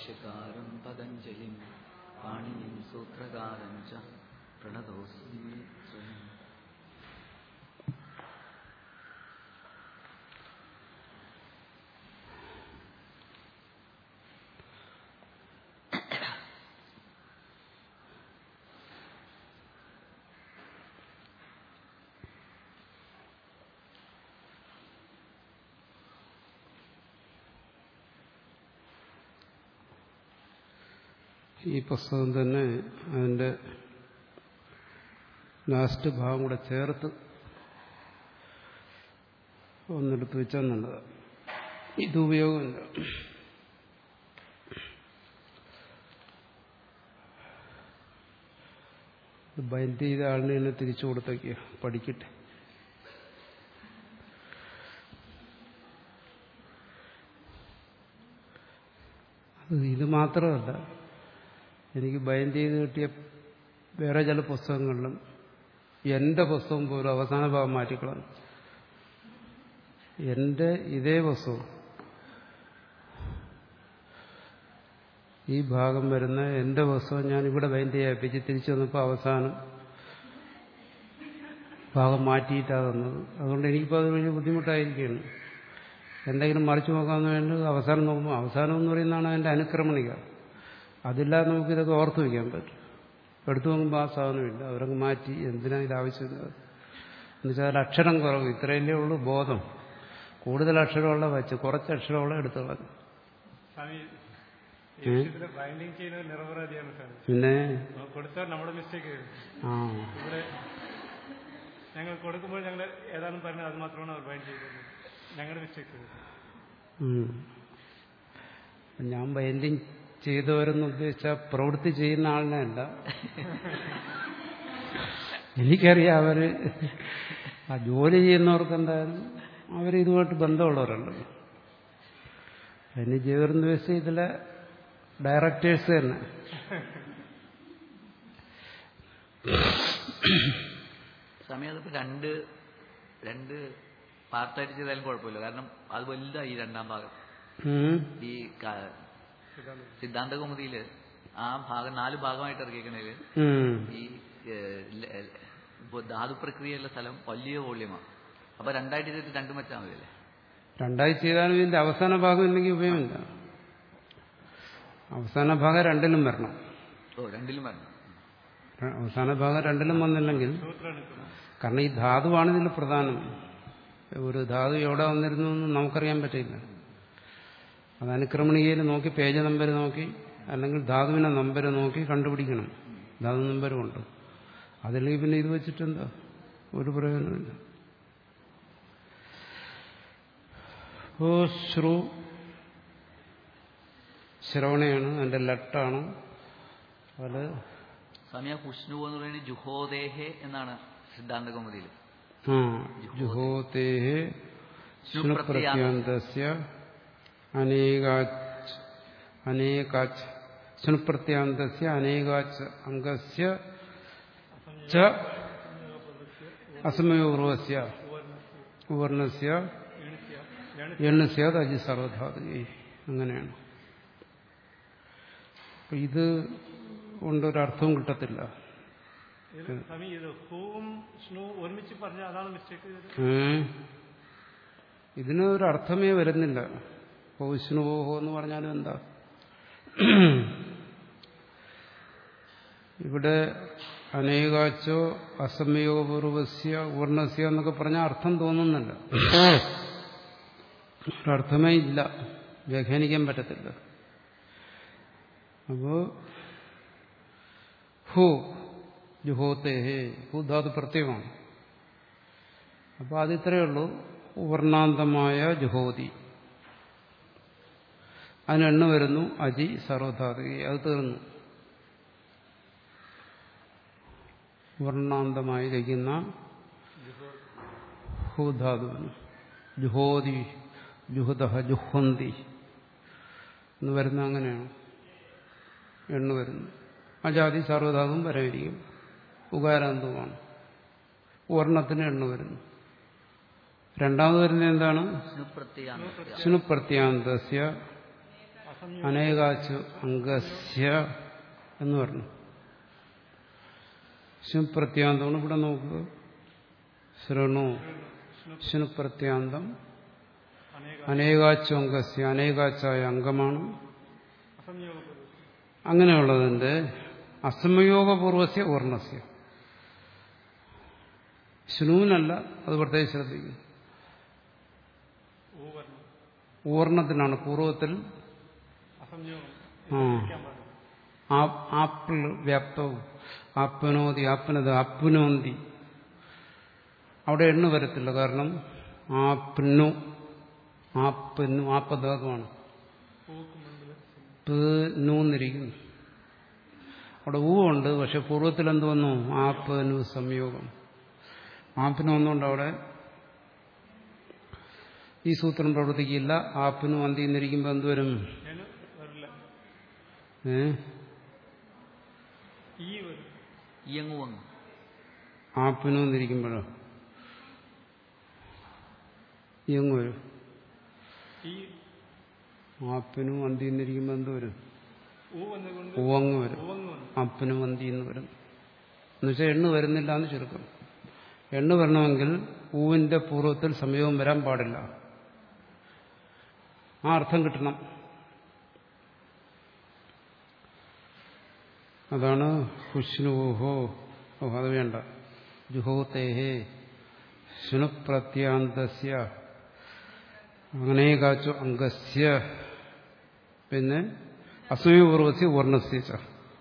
ഭാഷ്യകാരം പതഞ്ജലിം പാണിനിം സൂത്രകാരം ച പ്രണതോസ്മി സ്വയം ഈ പുസ്തകം തന്നെ അതിൻ്റെ ലാസ്റ്റ് ഭാഗം കൂടെ ചേർത്ത് ഒന്നെടുത്ത് വെച്ചാൽ നല്ലതാണ് ഇത് ഉപയോഗമില്ല ഇത് ബൈൻഡ് ചെയ്ത ആളിനെ തന്നെ തിരിച്ചു കൊടുത്തേക്കുക പഠിക്കട്ടെ അത് ഇത് മാത്രമല്ല എനിക്ക് ബൈൻഡ് ചെയ്ത് കിട്ടിയ വേറെ ചില പുസ്തകങ്ങളിലും എന്റെ പുസ്തകം പോലും അവസാന ഭാഗം മാറ്റിക്കളഞ്ഞു എന്റെ ഇതേ പുസ്തകം ഈ ഭാഗം വരുന്ന എന്റെ പുസ്തകം ഞാൻ ഇവിടെ ബൈൻഡ് ചെയ്യിപ്പിച്ച് തിരിച്ചു വന്നപ്പോൾ അവസാനം ഭാഗം മാറ്റിയിട്ടാണ് തന്നത് അതുകൊണ്ട് എനിക്കിപ്പോൾ അത് വലിയ ബുദ്ധിമുട്ടായിരിക്കുകയാണ് എന്തെങ്കിലും മറിച്ചു നോക്കാമെന്ന് വേണ്ടി അവസാനം നോക്കുമ്പോൾ അവസാനം എന്ന് പറയുന്നതാണ് അതിൻ്റെ അനുക്രമണിക അതില്ലാതെ നമുക്കിതൊക്കെ ഓർത്തു വയ്ക്കാൻ പറ്റും എടുത്തു നോക്കുമ്പോൾ ആ സാധനമില്ല അവരങ്ങ് മാറ്റി എന്തിനാ ഇത് ആവശ്യമില്ല എന്നുവെച്ചാൽ അതിൽ അക്ഷരം കുറവ് ഇത്രയല്ലേ ഉള്ളൂ ബോധം കൂടുതൽ അക്ഷരമുള്ള വെച്ച് കുറച്ച് അക്ഷരമുള്ള എടുത്തു കളഞ്ഞു സ്വാമി ഈ വിഷയത്തില് ബൈൻഡിങ് ചെയ്യുന്നത് നിറപരാധിയാണ് സ്വാമി പിന്നെ കൊടുത്താൽ നമ്മുടെ മിസ്റ്റേക്ക് ആ ഇവിടെ ഞങ്ങൾ കൊടുക്കുമ്പോൾ ഞങ്ങൾ ഏതാനും പറഞ്ഞത് അത് മാത്രമാണ് അവർ ബൈൻഡ് ചെയ്തത് ഞങ്ങളുടെ മിസ്റ്റേക്ക് ഉം. ഞാൻ ബൈൻഡിങ് ചെയ്തവരെന്ന് ഉദ്ദേശിച്ച പ്രവൃത്തി ചെയ്യുന്ന ആളിനെ അല്ല എനിക്കറിയാം അവര് ആ ജോലി ചെയ്യുന്നവർക്ക് എന്തായാലും അവർ ഇതുമായിട്ട് ബന്ധമുള്ളവരല്ലോ അതിന് ചെയ്തവരെന്ന് വെച്ചാൽ ഇതിലെ ഡയറക്ടേഴ്സ് തന്നെ സമയം അതിപ്പോ രണ്ട് രണ്ട് പാർട്ടായിട്ട് ചെയ്താലും കുഴപ്പമില്ല കാരണം അത് വലുതായി ഈ രണ്ടാം ഭാഗം ഉം. ഈ ക- സിദ്ധാന്ത കൗമുദിയില് ആ ഭാഗം നാല് ഭാഗമായിട്ട് ഇറക്കിക്കണേല് ഉം. ഈ ഏഹ്, ല- ല- ഇപ്പൊ ധാതു പ്രക്രിയയുള്ള സ്ഥലം വലിയ വോള്യമാണ് അപ്പൊ രണ്ടായിട്ട് ചെയ്തിട്ട് രണ്ടും വെച്ചാൽ മതിയല്ലേ രണ്ടായി ചെയ്താലും ഇതിന്റെ അവസാന ഭാഗം ഇല്ലെങ്കിൽ ഉപയോഗമില്ല അവസാന ഭാഗം രണ്ടിലും വരണം ഓ രണ്ടിലും വരണം അവസാന ഭാഗം രണ്ടിലും വന്നില്ലെങ്കിൽ കാരണം ഈ ധാതുവാണ് ഇതിൽ പ്രധാനം ഒരു ധാതു എവിടെ വന്നിരുന്നു എന്ന് നമുക്കറിയാൻ പറ്റില്ല അത് അനുക്രമണികയിൽ നോക്കി പേജ് നമ്പർ നോക്കി അല്ലെങ്കിൽ ധാതുവിനെ നമ്പർ നോക്കി കണ്ടുപിടിക്കണം ധാതു നമ്പരുമുണ്ട് അതില്ലെങ്കിൽ പിന്നെ ഇത് വെച്ചിട്ടെന്താ ഒരു പ്രയോജനമില്ല ഓ ശ്രു ശ്രവണയാണ് അതിന്റെ ലട്ടാണ് അത് സമയ ഹുഷ്ണു എന്ന് പറയുന്നത് ജുഹോദേഹെ എന്നാണ് സിദ്ധാന്ത കൗമുദിയിൽ ആ ജുഹോതേഹേ ശുനപ്രത്യാന്തസ്യ അനേകാച്ച് അനേകാച്ച് ശുനപ്രത്യാന്തസ്യ അനേകാച്ച് അംഗസ്യ ച അസമയോർവസ്യ വർണ്ണസ്യ എണ്ണസ്യ അജി സർവധാതുകേ അങ്ങനെയാണ് അപ്പൊ ഇത് കൊണ്ടൊരർത്ഥവും കിട്ടത്തില്ല ഇത് സ്വാമി ഇത് ഹൂവും സ്നൂ ഒരുമിച്ച് പറഞ്ഞാൽ അതാണ് മിസ്റ്റേക്ക് ചെയ്തത് ഏ? ഇതിന് ഒരു അർത്ഥമേ വരുന്നില്ല പൗഷ്ണുവോഹോ എന്ന് പറഞ്ഞാലും എന്താ ഇവിടെ അനേകാച്ചോ അസമയോപൂർവസ്യ വർണ്ണസ്യ എന്നൊക്കെ പറഞ്ഞാൽ അർത്ഥം തോന്നുന്നില്ല ഒരർത്ഥമേ ഇല്ല വ്യാഖ്യാനിക്കാൻ പറ്റത്തില്ല അപ്പോ ഹു ജുഹോത്തേഹേ ഹു ധാതു പ്രത്യേകമാണ് അപ്പോൾ അതിത്രയേ ഉള്ളൂ വർണ്ണാന്തമായ ജുഹോതി അതിനെണ്ണ വരുന്നു അജി സർവധാതുകി അത് തീർന്നു വർണ്ണാന്തമായി ഇരിക്കുന്ന ഹുധാതുവിന് ജുഹോതി ജുഹുദ ജുഹന്തി എന്ന് വരുന്ന അങ്ങനെയാണ് എണ്ണ വരുന്നു അജാതി സർവധാതുവും വരവിരിക്കും ഉകാരാന്തവുമാണ് വർണ്ണത്തിന് എണ്ണ വരുന്നു രണ്ടാമത് വരുന്നത് എന്താണ് ഹുഷ്ണു പ്രത്യാന്തസ്യ ശുനുപ്രത്യാന്തസ്യ അനേകാച്ചു അംഗസ്യ എന്ന് പറഞ്ഞു ശുപ്രത്യാന്തമാണ് ഇവിടെ നോക്കുക ശൃണു ശുപ്രത്യാന്തം അനേക അനേകാച്ചു അംഗസ്യ അനേകാച്ചായ അംഗമാണ് അസംയോഗപൂർവ്വം അങ്ങനെയുള്ളതിന്റെ അസമയോഗപൂർവസ്യ വർണ്ണസ്യ ശുനൂനല്ല അത് പ്രത്യേകം ശ്രദ്ധിക്കും ഊവർണം ഊർണത്തിനാണ് പൂർവ്വത്തിൽ അസംയോഗം ആ ഇരിക്കാൻ പാടില്ല ആ- ആപ്പിൾ വ്യാപ്തവും ആപ്പനോതി ആപ്പനത് അപ്പുനോന്തി അവിടെ എണ്ണ വരത്തില്ല കാരണം ആപ്പിന്നു ആപ്പിന്നു ആപ്പധാതുവാണ് പൂക്ക് മുൻപിൽ പിന്നൂന്നിരിക്കുന്നു അവിടെ ഊ ഉണ്ട് പക്ഷെ പൂർവ്വത്തിൽ എന്ത് വന്നു ആപ്പനു സംയോഗം ആപ്പിന് ഒന്നുകൊണ്ട് അവിടെ ഈ സൂത്രം പ്രവർത്തിക്കില്ല ആപ്പിനും അന്തിന്നിരിക്കുമ്പോൾ എന്തുവരും ഞാൻ വരില്ല ഏ ഈ വരും ഇയങ്ങു വന്നു ആപ്പിനും എന്നിരിക്കുമ്പോഴോ ഇയങ്ങ് വരും ഈ ആപ്പിനും അന്തിന്നിരിക്കുമ്പോൾ എന്ത് വരും ഊ വന്നുകൊണ്ട് ഉവങ്ങ് വരും ഉവങ്ങ് വന്നു അപ്പനും അന്തി എന്ന് വരും എന്നുവെച്ചാൽ എണ്ണ വരുന്നില്ല എന്ന് ചുരുക്കം എണ്ണ വരണമെങ്കിൽ പൂവിന്റെ പൂർവ്വത്തിൽ സംയോഗം വരാൻ പാടില്ല ആ അർത്ഥം കിട്ടണം അതാണ് ഹുഷ്ണുഹോ ഓ അത് വേണ്ട ജുഹോത്തേഹേ ശുനുപ്രത്യാന്തസ്യ അനേകാച്ചു അംഗസ്യ പിന്നെ അസമയപൂർവസ്യ വർണ്ണസ്യ ച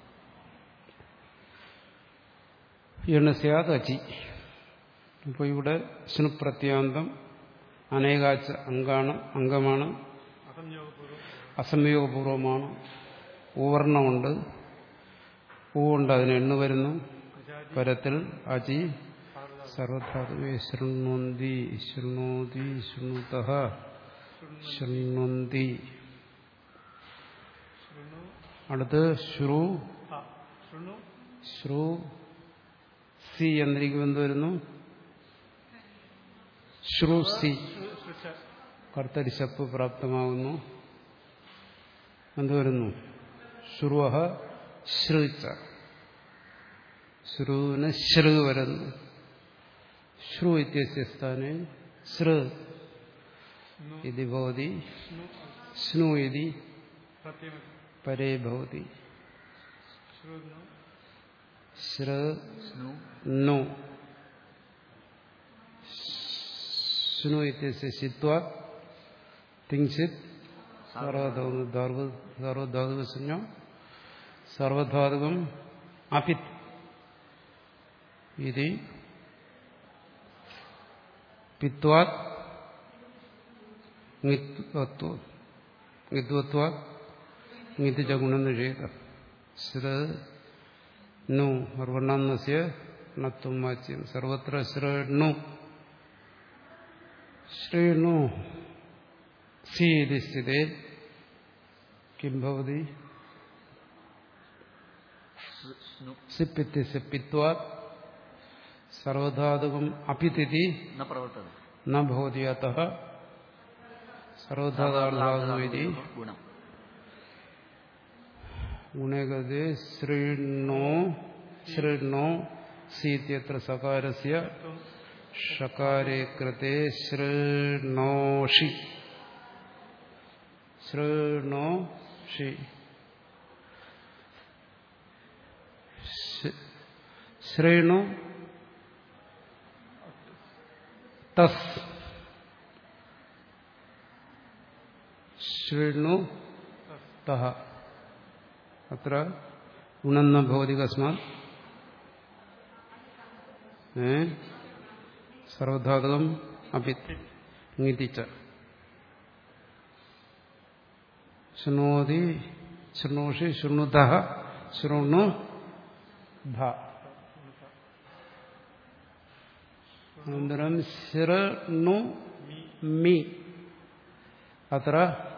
എണ്ണസ്യാത് അചി അപ്പോൾ ഇവിടെ ശുനുപ്രത്യാന്തം അനേകാച്ച അംഗാണ് അംഗമാണ് അസംയോഗപൂർവ്വം അസംയോഗപൂർവമാണ് ഊവർണമുണ്ട് പൂവുണ്ട് അതിന് എണ്ണ വരുന്നു നിജാതി പരത്തിൽ അചി സാർവധാതു സർവധാതുവേ ശൃണോന്തി ശൃണോതി ശൃണുത ശൃണന്തി ശൃണു അടുത്ത് ശ്രു ആ ശൃണു ശ്രു സി എന്നിരിക്കും എന്ത് വരുന്നു ശ്രു സി ശൃ- ശൃശ കർത്തരിശപ്പ് പ്രാപ്തമാകുന്നു എന്ത് വരുന്നു ശ്രുവഹ ശ്രുച്ച ശ്രുവിന് ശ്രു വരുന്നു ശ്രു ഇത്യസ്യ സ്ഥാനെ ശ്രു സ്നു ഇതി ഭവതി സ്നു സ്നു ഇതി പ്രത്യം പരേ ഭവതി ശൃണു ശ്ര സ്നു നോ സ്നു ഇത്യസ്യ ശിത്വ തിങ്സിത് സർവധാതു സർവധാതുകസഞ്ജ സർവധാതുകം അപിത് ഇത് പിത്വാത് ങ്ങിത്വത്വ ങ്ങിത്വത്വ ങ്ങിത് ച ഗുണം നിഷേധ ശ്ര നു വർണ്ണാന്നസ്യ നത്വം വാച്യം സർവത്ര ശ്രേണു ശ്രേണു സി ഇതി സ്ഥിതേ കിം ഭവതി സ്- സ്നു സിപ്പിത്യസ്യ പിത്വാത് സർവധാതുകം അപിതിഥി ന പ്രവർത്തന ന ഭവതി അतः സർവധാതാർത്ഥാതു ഇതി ഗുണം ഗുണഗതേ ശൃണോ ശൃണോ സീത്യത്ര സകാരസ്യ ഷകാരേ കൃതേ ശൃണോഷി ശൃണോഷി ശ്- ശൃണു തസ് ശൃണു തഹ അത്ര ഗുണമെന്ന ഭവതി കസ്മാത് ഏ സർവധാതുകം അപി ഇങ്ങിതിച്ച ശൃണോതി ശൃണോഷി ശൃണുത ശൃണു ധ അനന്തരം ശൃണു മി അത്ര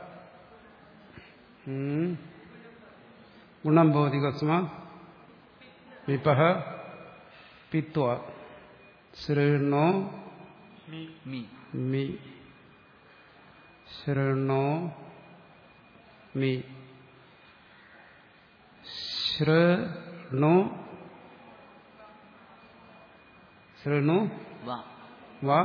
ഉം, ഗുണം ഭവതി കസ്മാത് വിപഹ പിത്വ ശൃണോ മീ മീ മി ശൃണോ മി ശൃണു ശൃണു വാ വാ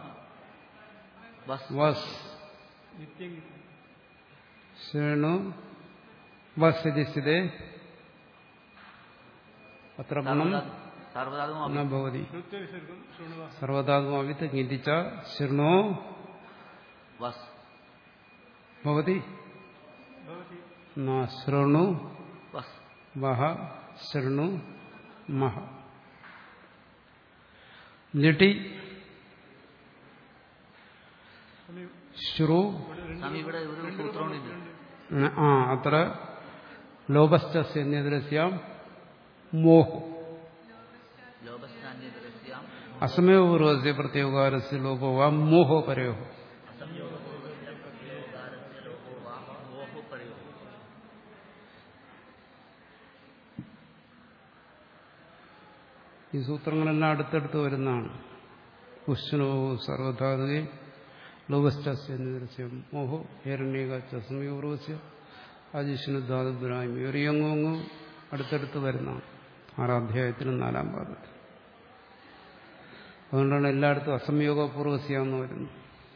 വസ് വസ് നിത്യം ശൃണു വസ് ഇതി സ്ഥിതേ അത്ര ഗുണം സർവധാതും ന ഭവതി കൃത്യവിസർഗം ശൃണുവ സർവധാതുമാവിത്ത് കിന്തിച്ച ശൃണോ വസ് ഭവതി ഭവതി ന ശൃണു വസ് വഹ ശൃണു മഹ ലിട്ടി സമയം ശ്രു സ്വാമി ഇവിടെ ഒരു സൂത്രമുണ്ട് ആ അത്ര ലോപസ്ഥന്യദ്രസ്യാം മോഹം ലോപസ്ഥാന്യദ്രസ്യാം അസമയോ പൂർവസ്യ പ്രത്യേകാരസ്യ ലോപോ വാ മോഹോ പരയോ ഈ സൂത്രങ്ങളെല്ലാം അടുത്തടുത്ത് വരുന്നതാണ് കുശ്നോ സർവധാതുകെ ലോകസ്ഥന്യദ്രസ്യം മോഹോ ഹേരണ്യകാച്ച അസമയോ പൂർവസ്യ അജിഷ്ണുധാതുബ്രായ്മ ഇവരിയങ്ങും അടുത്തടുത്ത് വരുന്നതാണ് ആറാധ്യായത്തിലും നാലാം പാദത്തിൽ അതുകൊണ്ടാണ് എല്ലായിടത്തും അസംയോഗപൂർവസ്യ എന്ന് വരുന്നത്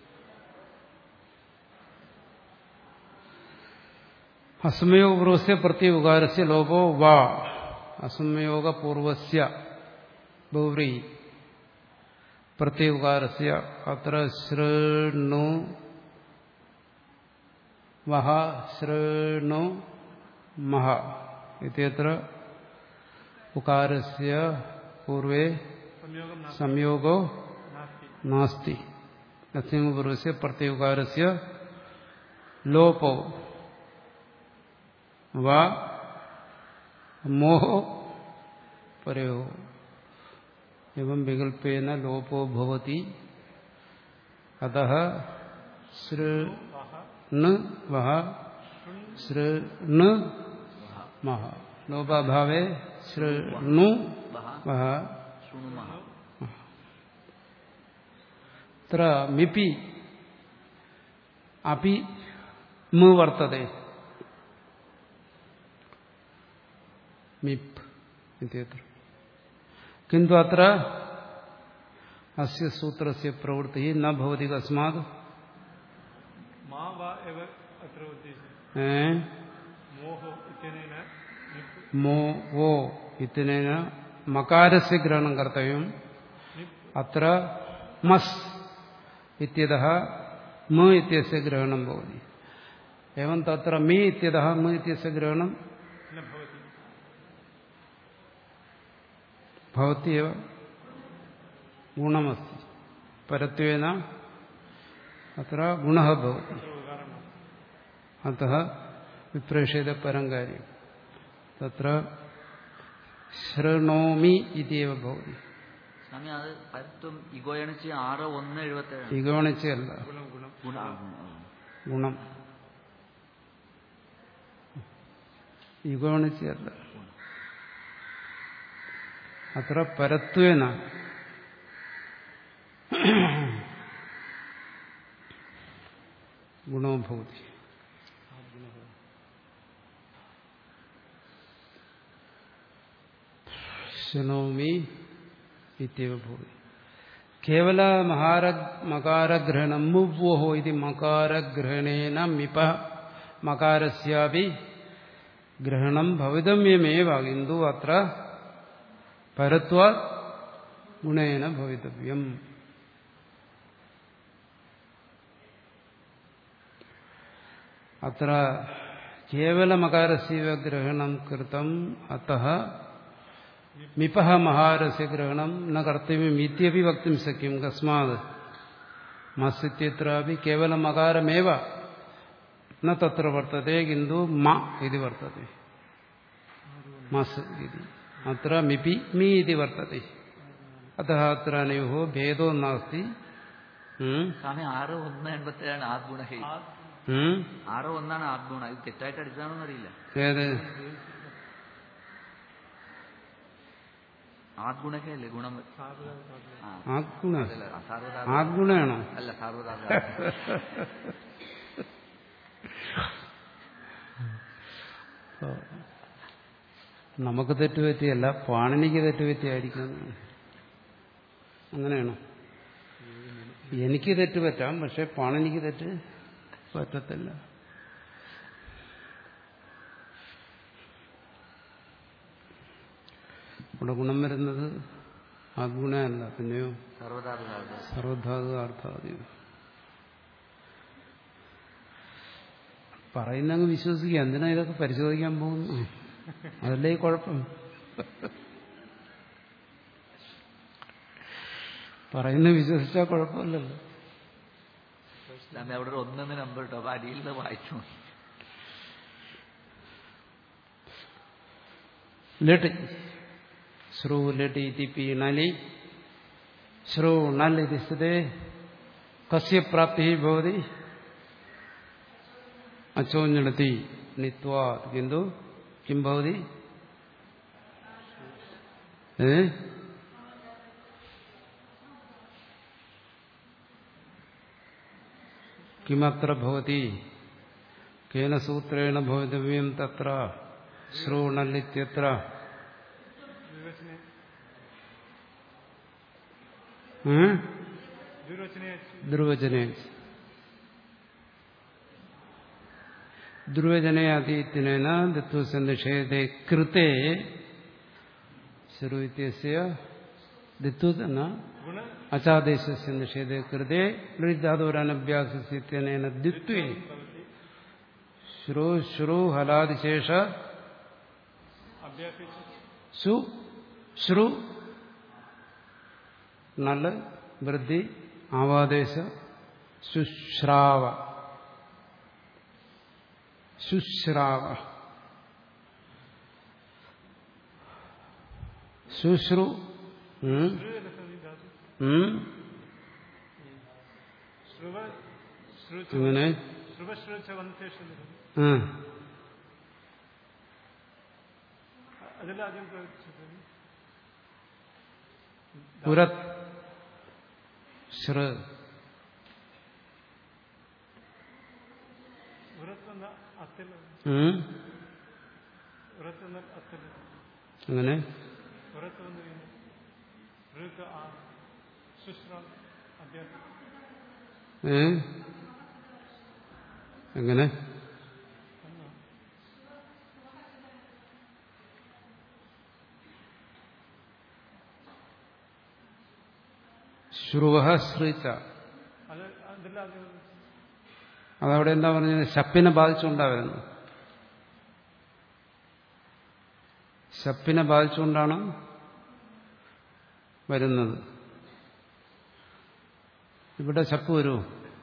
അസംയോഗപൂർവസ്യ പ്രത്യുകാരസ്യ ലോപോ വാ അസംയോഗപൂർവസ്യ ബൗറി പ്രത്യുകാരസ്യ അത്ര ശൃണു വഹ ശൃണു മഹ ഇത്യത്ര ഉകാരസ്യ പൂർവേ സംയോഗം നാ- സംയോഗോ നാസ്തി നാസ്തി ലക്ഷ്മീപൂർവസ്യ പ്രത്യുകാരസ്യ ലോപോ വാ മോഹോ പരയോ എവം വികൽപ്പേന ലോപോ ഭവതി അതഃ സൃണ് വഹ സൃണ് മഹ ലോപാഭാവേ സൃണു വഹ വഹ ശൃണുമഃ അത്ര മിപി അപി മു വർത്തതെ മിപ് ഇത്യത്ര കിന്തു അത്ര അസ്യ സൂത്രസ്യ പ്രവൃത്തി ന ഭവതി കസ്മാത് മാ വാ എവ അത്ര ഉദ്ദേശിച്ചത് ഏ മോഹോ ഇത്യനേന നിപ് മോ ഓ ഇത്തിനേന മകാരസ്യ ഗ്രഹണം കർത്തവ്യം നിപ് അത്ര മസ് ഇത്യതः മ ഇത്യस्य ഗ്രഹണം ഭവതി एवं तत्र मी इत्यतः म इत्यस्य ग्रहणं न भवति भवति एव गुणमस्ति परत्वेन अत्र गुणः भवति तत्र उगारं नास्ति अतः विप्रेषेद परं कार्यं तत्र शृणोमि इति एव भवति സ്വാമി അത് പരത്തും ഇഗോയണിച്ച് ആറ് ഒന്ന് എഴുപത്തേഴാണ് ഇഗോണിച്ചല്ല गुणं गुणं ഗുണ ഗുണം ഇഗോണിച്ചല്ല അത്ര പരത്വേന ഗുണോ ഭവതി ശൃണോമി ഇത്യവ ഭവതി കേവല മഹാര മകാരഗ്രഹണം മുവ്വോഹോ ഇത് മകാരഗ്രഹണേന മിപ മകാരസ്യാപി ഗ്രഹണം ഭവിതമ്യമേവ കിന്തു അത്ര പരത്വ ഗുണേന ഭവിതവ്യം അത്ര കേവലമകാരസ്യവ ഗ്രഹണം കൃതം അतः മിപഹ മഹാരസ്യ ഗ്രഹണം ന കർത്തവ്യം ഇത്യപി വക്തും ശക്യം കസ്മാത് മസിത്യത്രാപി കേവലമകാരമേവ ന തത്ര വർത്തത്തെ കിന്തു മ ഇതി വർത്തത്തെ മസ് ഇതി അത്ര മിപി മീ ഇതി വർത്തത്തെ അतः അത്ര അനയോः ഭേദോ നാസ്തി ഉം? സ്വാമി ആറ് ഒന്ന് എൺപത്തേഴാണ് ആദ്ഗുണഹേ ഉം? ആറ് ഒന്നാണ് ആദ്ഗുണ ഇത് തെറ്റായിട്ട് അടിച്ചാണോന്ന് അറിയില്ല ഏത് ആദ്ഗുണഹേ അല്ലേ ഗുണം ആ ആത്ഗുണ അതല്ല സാർവധാ ആത്ഗുണയാണോ അല്ല സാർവധാ നമുക്ക് തെറ്റുപറ്റിയല്ല പാണിനിക്ക് തെറ്റുപറ്റിയായിരിക്കും അങ്ങനെയാണ് എനിക്ക് തെറ്റ് പറ്റാം പക്ഷെ പാണിനിക്ക് തെറ്റ് പറ്റത്തില്ല ഇവിടെ ഗുണം വരുന്നത് ആ ഗുണമല്ല പിന്നെയോ സർവധാതുകാർക്ക് സർവധാതു അർത്ഥാദി പറയുന്നങ്ങ് വിശ്വസിക്കുക എന്തിനാ ഇതൊക്കെ പരിശോധിക്കാൻ പോകുന്നു അതല്ലേ ഈ കുഴപ്പം പറയുന്ന വിശ്വസിച്ചാൽ കുഴപ്പമില്ലല്ലോ സ്വാമി അവിടെ ഒരു ഒന്നെന്ന് നമ്പർ ഇട്ടോ അപ്പൊ അടിയിൽ നിന്ന് വായിച്ചു നോക്കി. ലട്ട് ശ്രു ലട്ട് ഇതി പീണലി ശ്രു നൽ ഇതി സ്ഥിതേ കസ്യ പ്രാപ്തി ഭവതി അച്ചോഞ്ഞടത്തി നിത്വാ കിന്തു കിം ഭവതി ഏ കിമത്ര ഭവതി കേന സൂത്രേണ ഭവിതവ്യം തത്ര ശ്രോണല്ലിത്യത്ര ദുർവചനെ ഉം? ദുർവചനെ ധ്രുവജനെ ധ്രുവജനയാതീത്യനേന ദിത്വസന്നിഷേധേ കൃതേ ശ്രുവിത്യസ്യ ദിത്വ എന്ന ഗുണ അചാദേശസ്യ നിഷേധേ കൃതേ ലളിതാദോരനഭ്യാസസ്യനേന ദ്വിത്വേ ശ്രു ശ്രു ഹലാദിശേഷ അഭ്യാസിച്ച് സു ശ്രു നല്ല വൃദ്ധി ആവാദേശ ശുശ്രാവ ശുശ്രാവ ശുശ്രു ഉം, ധാതു ഉം, ശ്രുവ ശ്രുച ഇങ്ങനെ ശ്രുവ ശ്രുച വന്നശേഷം ആ, അതെല്ലാം ആദ്യം പ്രവർത്തിച്ചത് പുരത് ശ്ര ഉറത്ത് വന്ന അത്തിൽ ഉം, ഉറത്ത് വന്ന അത്തിൽ അങ്ങനെ ഉറത്ത് വന്ന് കഴിഞ്ഞു ഋക്ക് ആ ശുശ്ര അഭ്യാസം ഏ എങ്ങനെ ശ്രുവ ശ്രീച്ച അത് അതെല്ലാം ആദ്യം അതവിടെ എന്താ പറഞ്ഞത് ശപ്പിനെ ബാധിച്ചുകൊണ്ടാ വരുന്നത് ശപ്പിനെ ബാധിച്ചുകൊണ്ടാണ് വരുന്നത് ഇവിടെ ശപ്പ് വരുമോ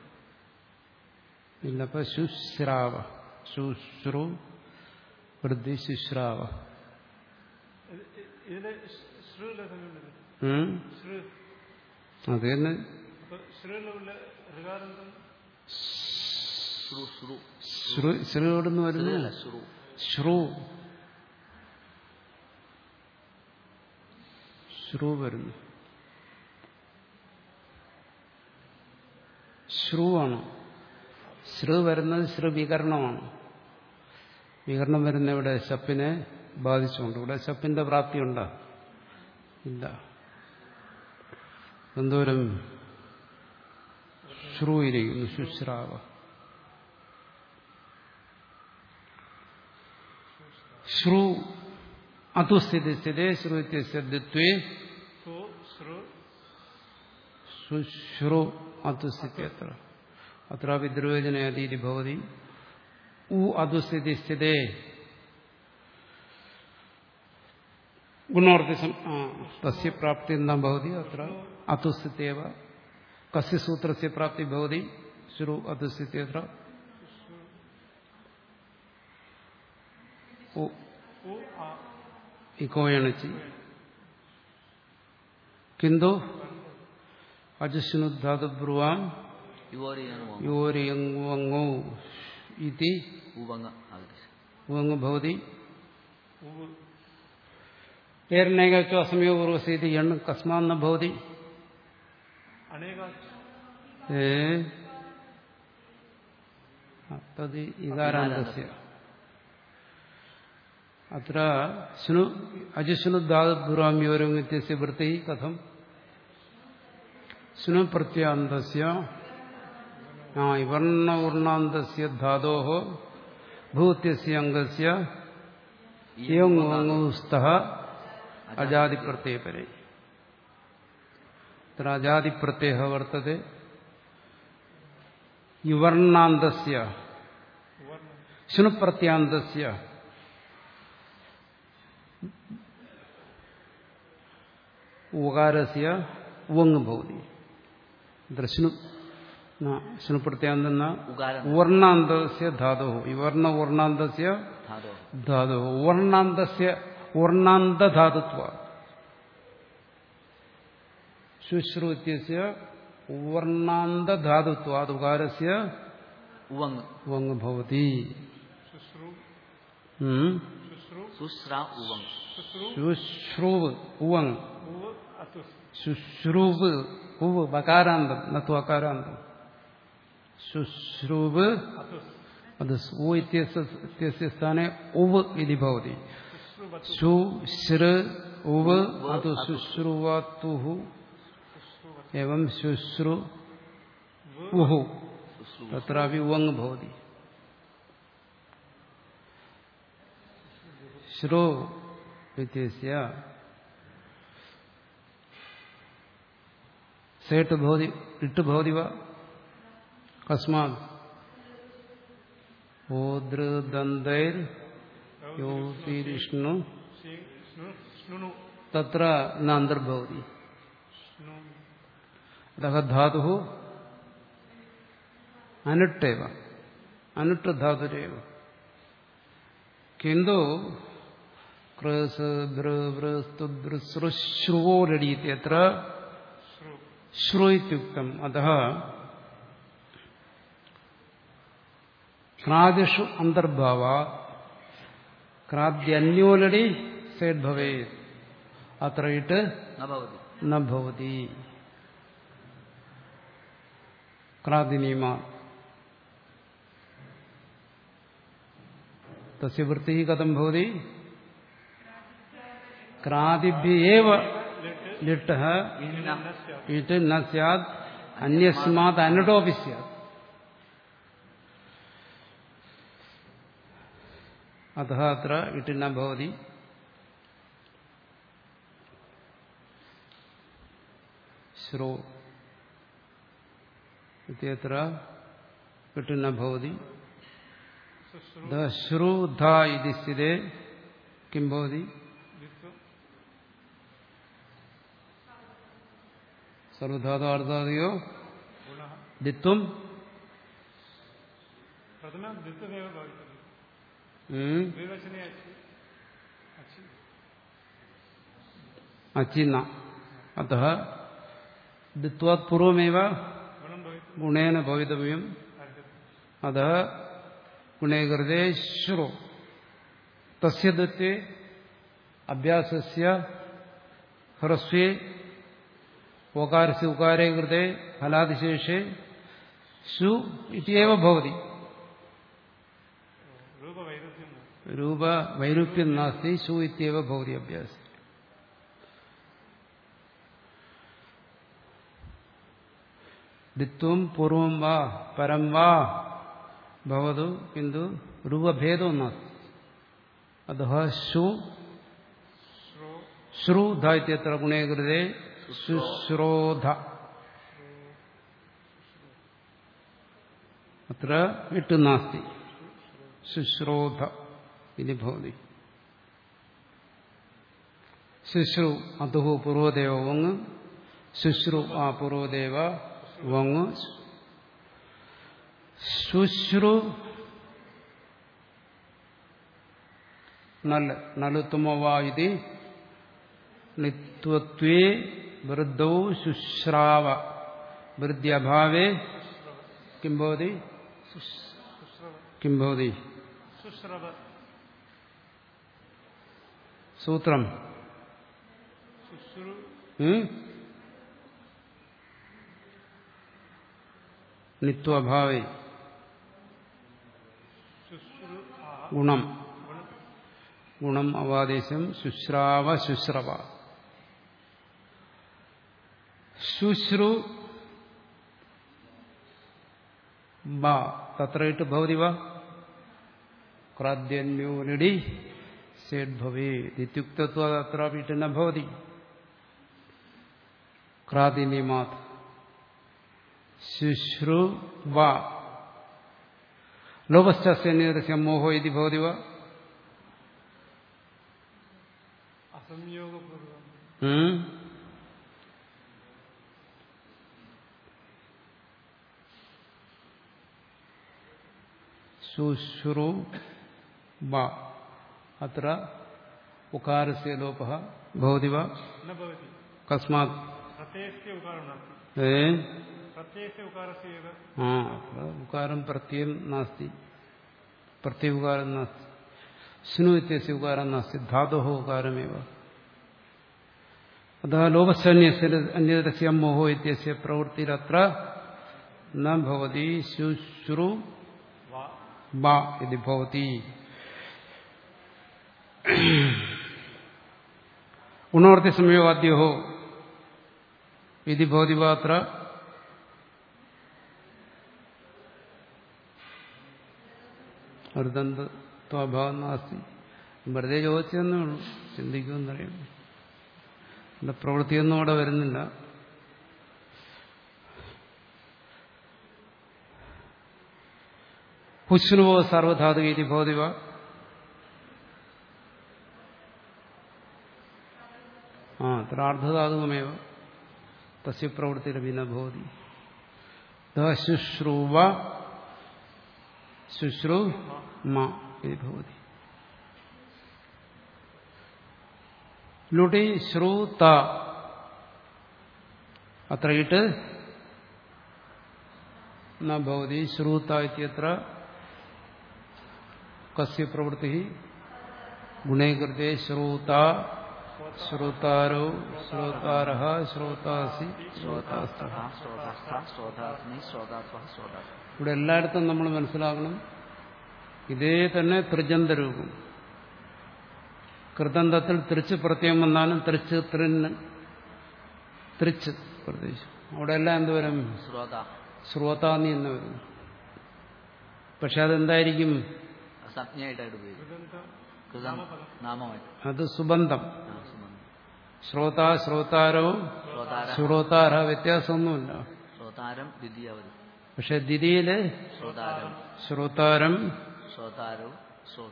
ഇല്ല അപ്പൊ ശുശ്രാവ ശുശ്രു വൃദ്ധി ശുശ്രാവ ഇതില് ശ്രുവിലെ സമയമുള്ളത് ഉം? ശ്രു അത് തന്നെ അപ്പൊ ശ്രുവിലുള്ള ഋകാരന്തം ശ്രു ശ്രു ശ്രു ശ്രുവിടുന്ന് വരുന്നു അല്ല ശ്രു ശ്രു ശ്രു വരുന്നു ശ്രുവാണ് ശ്രു വരുന്നത് ശ്രുവികരണമാണ് വികരണം വരുന്ന ഇവിടെ ശപ്പിനെ ബാധിച്ചുകൊണ്ട് ഇവിടെ ശപ്പിന്റെ പ്രാപ്തി ഉണ്ടോ ഇല്ല എന്തോരം ശ്രു ഇരിക്കുന്നു ശുശ്രാവ ശ്രു അതുസ്ഥിതി സ്ഥിതേ ശ്രുത്യസ്യദ്വേ സു ശ്രു ശുശ്രു അതുസ്ഥിതി അത്ര അത്ര വിദ്രോചനയതീതി ഭവതി ഉ അതുസ്ഥിതി സ്ഥിതേ ഗുണോർത്ഥ തസ്യ പ്രാപ്തി എന്താ ഭവതി അത്ര അതുസ്ഥിത്യവ കസ്യ സൂത്രസ്യ പ്രാപ്തി ഭവതി ശ്രു അതുസ്ഥിതി അത്ര ഉ ഉ ആ ഇക്കോയണച്ചി കിന്തു അജുഷ്ണുധാതുബ്രുവാം യുവോറിയാണ് യോരിയങ്ങുവങ്ങോ ഇതി ഉവങ്ങ ആഗ്രഹിച്ചു ഉവങ്ങ് ഭവതി ഉവ് ഏർണേകച്ചോ അസമയോ പൂർവസീതി എണ്ണ് കസ്മാന്ന ഭവതി അനേക ഏ തത് ഇകാരാന്തസ്യ അത്ര ശൃണു അജിഷ്ണുദാതുറാമ്യോരം വ്യത്യസ്യ വൃത്തി കഥം ശൃണു പ്രത്യാന്തസ്യ ആ ഇവർണവർണാന്തസ്യ ധാതോ ഭൂത്യസ്യ അംഗസ്യ യോങ്ങോസ്ത അജാതിപ്രത്യയപരെ അത്ര അജാതിപ്രത്യയ വർത്തത്തെ യുവർണാന്തസ്യ ശൃണുപ്രത്യാന്തസ്യ ഉകാരസ്യ ഉവങ് ഭവതി ദർശനു ശൃണുപ്രത്യാന്തെന്ന ഉകാരം വർണ്ണാന്തസ്യ ധാതോ വിവർണ വർണ്ണാന്തസ്യ ധാതോ ധാതോ വർണ്ണാന്തസ്യ വർണ്ണാന്തധാതുത്വ ശുശ്രുത്യസ്യ വർണ്ണാന്തധാതുത്വാത് ഉകാരസ്യ ഉവങ് വങ് ഭവതി ശുശ്രു ഉം. ശുശ്രു സുശ്ര ഉവങ് ശുശ്രു ശുശ്രൂവ് ഉവങ് ഉവ് അത്തുസ് ശുശ്രൂവ് ഉവ് ബകാരാന്തം നത്തു അകാരാന്തം ശുശ്രൂവ് അത്തുസ് അത് ഊ ഇത്യസ്യ ഇത്യസ്യ സ്ഥാനെ ഉവ് ഇതി ഭവതി ശുശ്രു വത്തു ശു ശ്ര് ഉവ് അത് ശുശ്രുവത്തുഹു एवं ശുശ്രു ഉഹു തത്രാപി ഉവങ് ഭവതി ശ്രു ഇത്യസ്യ സേട്ട് ഭവതി ഇട്ട് ഭവതി വാ കസ്മാത് ഓദൃദന്തൈർ യോതിരിഷ്ണു ശി- ശ്നു ശ്നുണു തത്ര നാന്തർഭവതി ശ്നു अतः धातुः अनुट्टेव अनुट् धातुरेव किन्तु कृस् दृ वृस्तुदृसृश्रुवो लडि इत्यत्र ശ്രു श्रु इत्युक्तम् अतः क्रादिषु अन्तर्भावात् क्राद्यन्यो लडि सेट् भवेत् अत्र इट् न भवति न भवति क्रादिनीमा तस्य वृत्तिः कथं भवति क्रादिभ्य एव लिट्टः इट् न स्यात् अन्यस्मात् अनटोपि स्यात् अतः अत्र इट् न भवति श्रो इत्यत्र इट् न भवति ശുശ്രു द श्रुध इति स्थिते किं भवति വിത്തു सर्वधातुर्धातुयो ഗുണഃ दित्वम् प्रथमं द्वित्वमेव भवितव्यं ഉം, द्विवचने अस्ति अस्ति अचिन्न अतः दित्वात् पूर्वमेव गुणं भवितुम् गुणेन भवितव्यम् अर्हति अतः गुणे कृते श्रु तस्य दत्ते अभ्यासस्य ह्रस्वे ओकारस्य उकारे कृते फलादिशेषे सु इत्येव भवति रूपवैरुद्ध्यं नास्ति रूपवैरूप्यं नास्ति सु इत्येव भवति अभ्यासः द्वित्वं पूर्वं वा परं वा भवतु किन्तु रूपभेदो नास्ति अतः शु श्रो श्रुध इत्यत्र गुणे कृते शुश्रोध अत्र इट् नास्ति शुश्रोध इति भवति शुश्रु अतुः पूर्वदेव वङ् शुश्रु आ पूर्वदेव वङ् शुश्रु नल् नलुत्तमो वा इति नित्वत्वे वृद्धौ शुश्राव वृद्ध्यभावे किं भवति शुश्रव किं भवति शुश्रव सूत्रम् शुश्रु हम्म? नित्वाभावे शुश्रु आ गुणम् गुणं ഗുണം അവാദേശം ശുശ്രാവ ശുശ്രവ ശുശ്രു ബ തത്രയിട്ട് ഭവതി വ ക്രാദ്യന്യോനിടി സേഡ്ഭവേ ഇത്യുക്തത്വ അത്രാപീട്ട് ന ഭവതി ക്രാദിനിമാത് ശുശ്രു വ ലോപശ്ചന്യതസ്യ മോഹോ ഇതി ഭവതി വ അസംയോഗപൂർവം ഉം? ശുശ്രു വ അത്ര ഉകാരസ്യ ലോപ ഭവതി വ न भवति കസ്മാത് प्रत्ययस्य उकारं नास्ति ഏ प्रत्ययस्य उकारस्य एव ആ അത്ര ഉകാരം പ്രത്യം നാസ്തി പ്രത്യുകാരം നാസ്തി സ്നു ഇത്യസ്യ ഉകാരം നാസ്തി ധാതോ ഉകാരമേവ അतः ലോപസ്യന്യസ്യ അന്യതസ്യ മോഹോ ഇത്യസ്യ പ്രവൃത്തിരത്ര ന ഭവതി ശുശ്രു वा ബ ഇതി ഭവതി ഗുണവർത്തി സംയോഗാദ്യോ ഇതി ഭവതി വാ അത്ര അർദ്ധന്തത്വഭാവം നാസ്തി വെറുതെ ചോദിച്ചതെന്നേ ഉള്ളൂ ചിന്തിക്കുമെന്നറിയാം എന്റെ പ്രവൃത്തിയൊന്നും അവിടെ വരുന്നില്ല ഹുസ്നുവോ സർവധാതുകീതി ഭവതിവ ആ അത്ര അർദ്ധധാതുകമേവ തസ്യ പ്രവൃത്തിരപി ന ഭവതി ശുശ്രൂവ ശുശ്രു മ ഇത് ഭവതി ലുടി ശ്രുത അത്ര ഇട്ട് ന ഭവതി ശ്രുത ഇത്യത്ര കസ്യ പ്രവൃത്തി ഗുണേ കൃത്തെ ശ്രുത ശ്രോതാരോ ശ്രോതാര ശ്രോതാസി ശ്രോതാസ്ത ശ്രോതാസ്ഥ ശ്രോതാസ്മി ശ്രോതാത്വ ശ്രോതാ ഇവിടെ എല്ലായിടത്തും നമ്മൾ മനസ്സിലാക്കണം ഇതേ തന്നെ ത്രിജന്ത രൂപം കൃതന്തത്തിൽ തൃച്ച് പ്രത്യേകം വന്നാലും തൃച്ച് ത്രിന് തൃച്ച് പ്രത്യേകിച്ച് അവിടെ എല്ലാം എന്ത് വരും ശ്രോത ശ്രോതാന്നി എന്ന് വരും പക്ഷെ അതെന്തായിരിക്കും സംജ്ഞയായിട്ടായിട്ട് ഉപയോഗിക്കും കൃതം നാമമായിട്ട് അത് സുബന്ധം ആ, സുമന്ത്. ശ്രോത ശ്രോതാരോ ശ്രോതാര ശ്രോതാര വ്യത്യാസമൊന്നുമില്ല ശ്രോതാരം ദ്വിതീയാവധി പക്ഷെ ദിതിയില് ശ്രോതാരം ശ്രോതാരം ശ്രോതാരോ ശ്രോത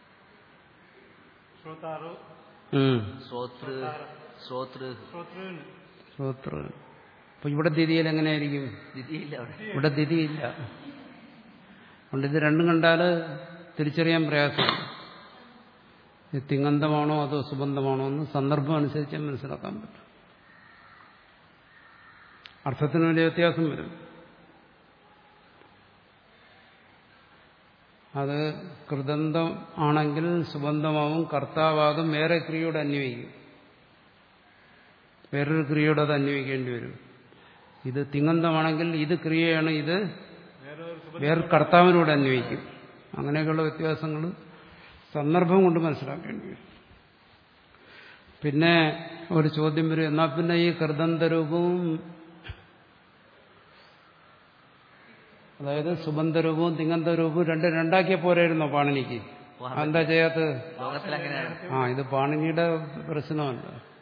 श्रोतारो ഉം, ശ്രോതൃ ശ്രോതൃ श्रोतॄन् ശ്രോതൃ അപ്പൊ ഇവിടെ ദിതിയിൽ എങ്ങനെയായിരിക്കും ദ്വിതീയില്ല അവിടെ ഇവിടെ ദിതിയില്ല അതുകൊണ്ട് ഇത് രണ്ടും കണ്ടാല് തിരിച്ചറിയാൻ പ്രയാസമാണ് ഇത് തിങ്ങന്തമാണോ അതോ സുബന്ധമാണോ എന്ന് സന്ദർഭം അനുസരിച്ച് മനസ്സിലാക്കാൻ പറ്റും അർത്ഥത്തിന് വലിയ വ്യത്യാസം വരും അത് കൃതന്തം ആണെങ്കിൽ സുബന്ധമാവും കർത്താവാകും വേറെ ക്രിയയോട് അന്വയിക്കും വേറൊരു ക്രിയയോട് അത് അന്വയിക്കേണ്ടി വരും ഇത് തിങ്ങന്തമാണെങ്കിൽ ഇത് ക്രിയയാണ് ഇത് വേറൊരു വേറെ കർത്താവിനോട് അന്വയിക്കും അങ്ങനെയൊക്കെയുള്ള വ്യത്യാസങ്ങൾ സന്ദർഭം കൊണ്ട് മനസ്സിലാക്കേണ്ടി വരും പിന്നെ ഒരു ചോദ്യം വരും എന്നാൽ പിന്നെ ഈ കൃതന്തരൂപവും അതായത് സുബന്ധരൂപവും തിങ്ങന്തരൂപവും രണ്ട് രണ്ടാക്കിയ പോരായിരുന്നോ പാണിനിക്ക് എന്താ ചെയ്യാത്തത് ലോകത്തിൽ അങ്ങനെയാണ് ആ ഇത് പാണിനിയുടെ പ്രശ്നമല്ല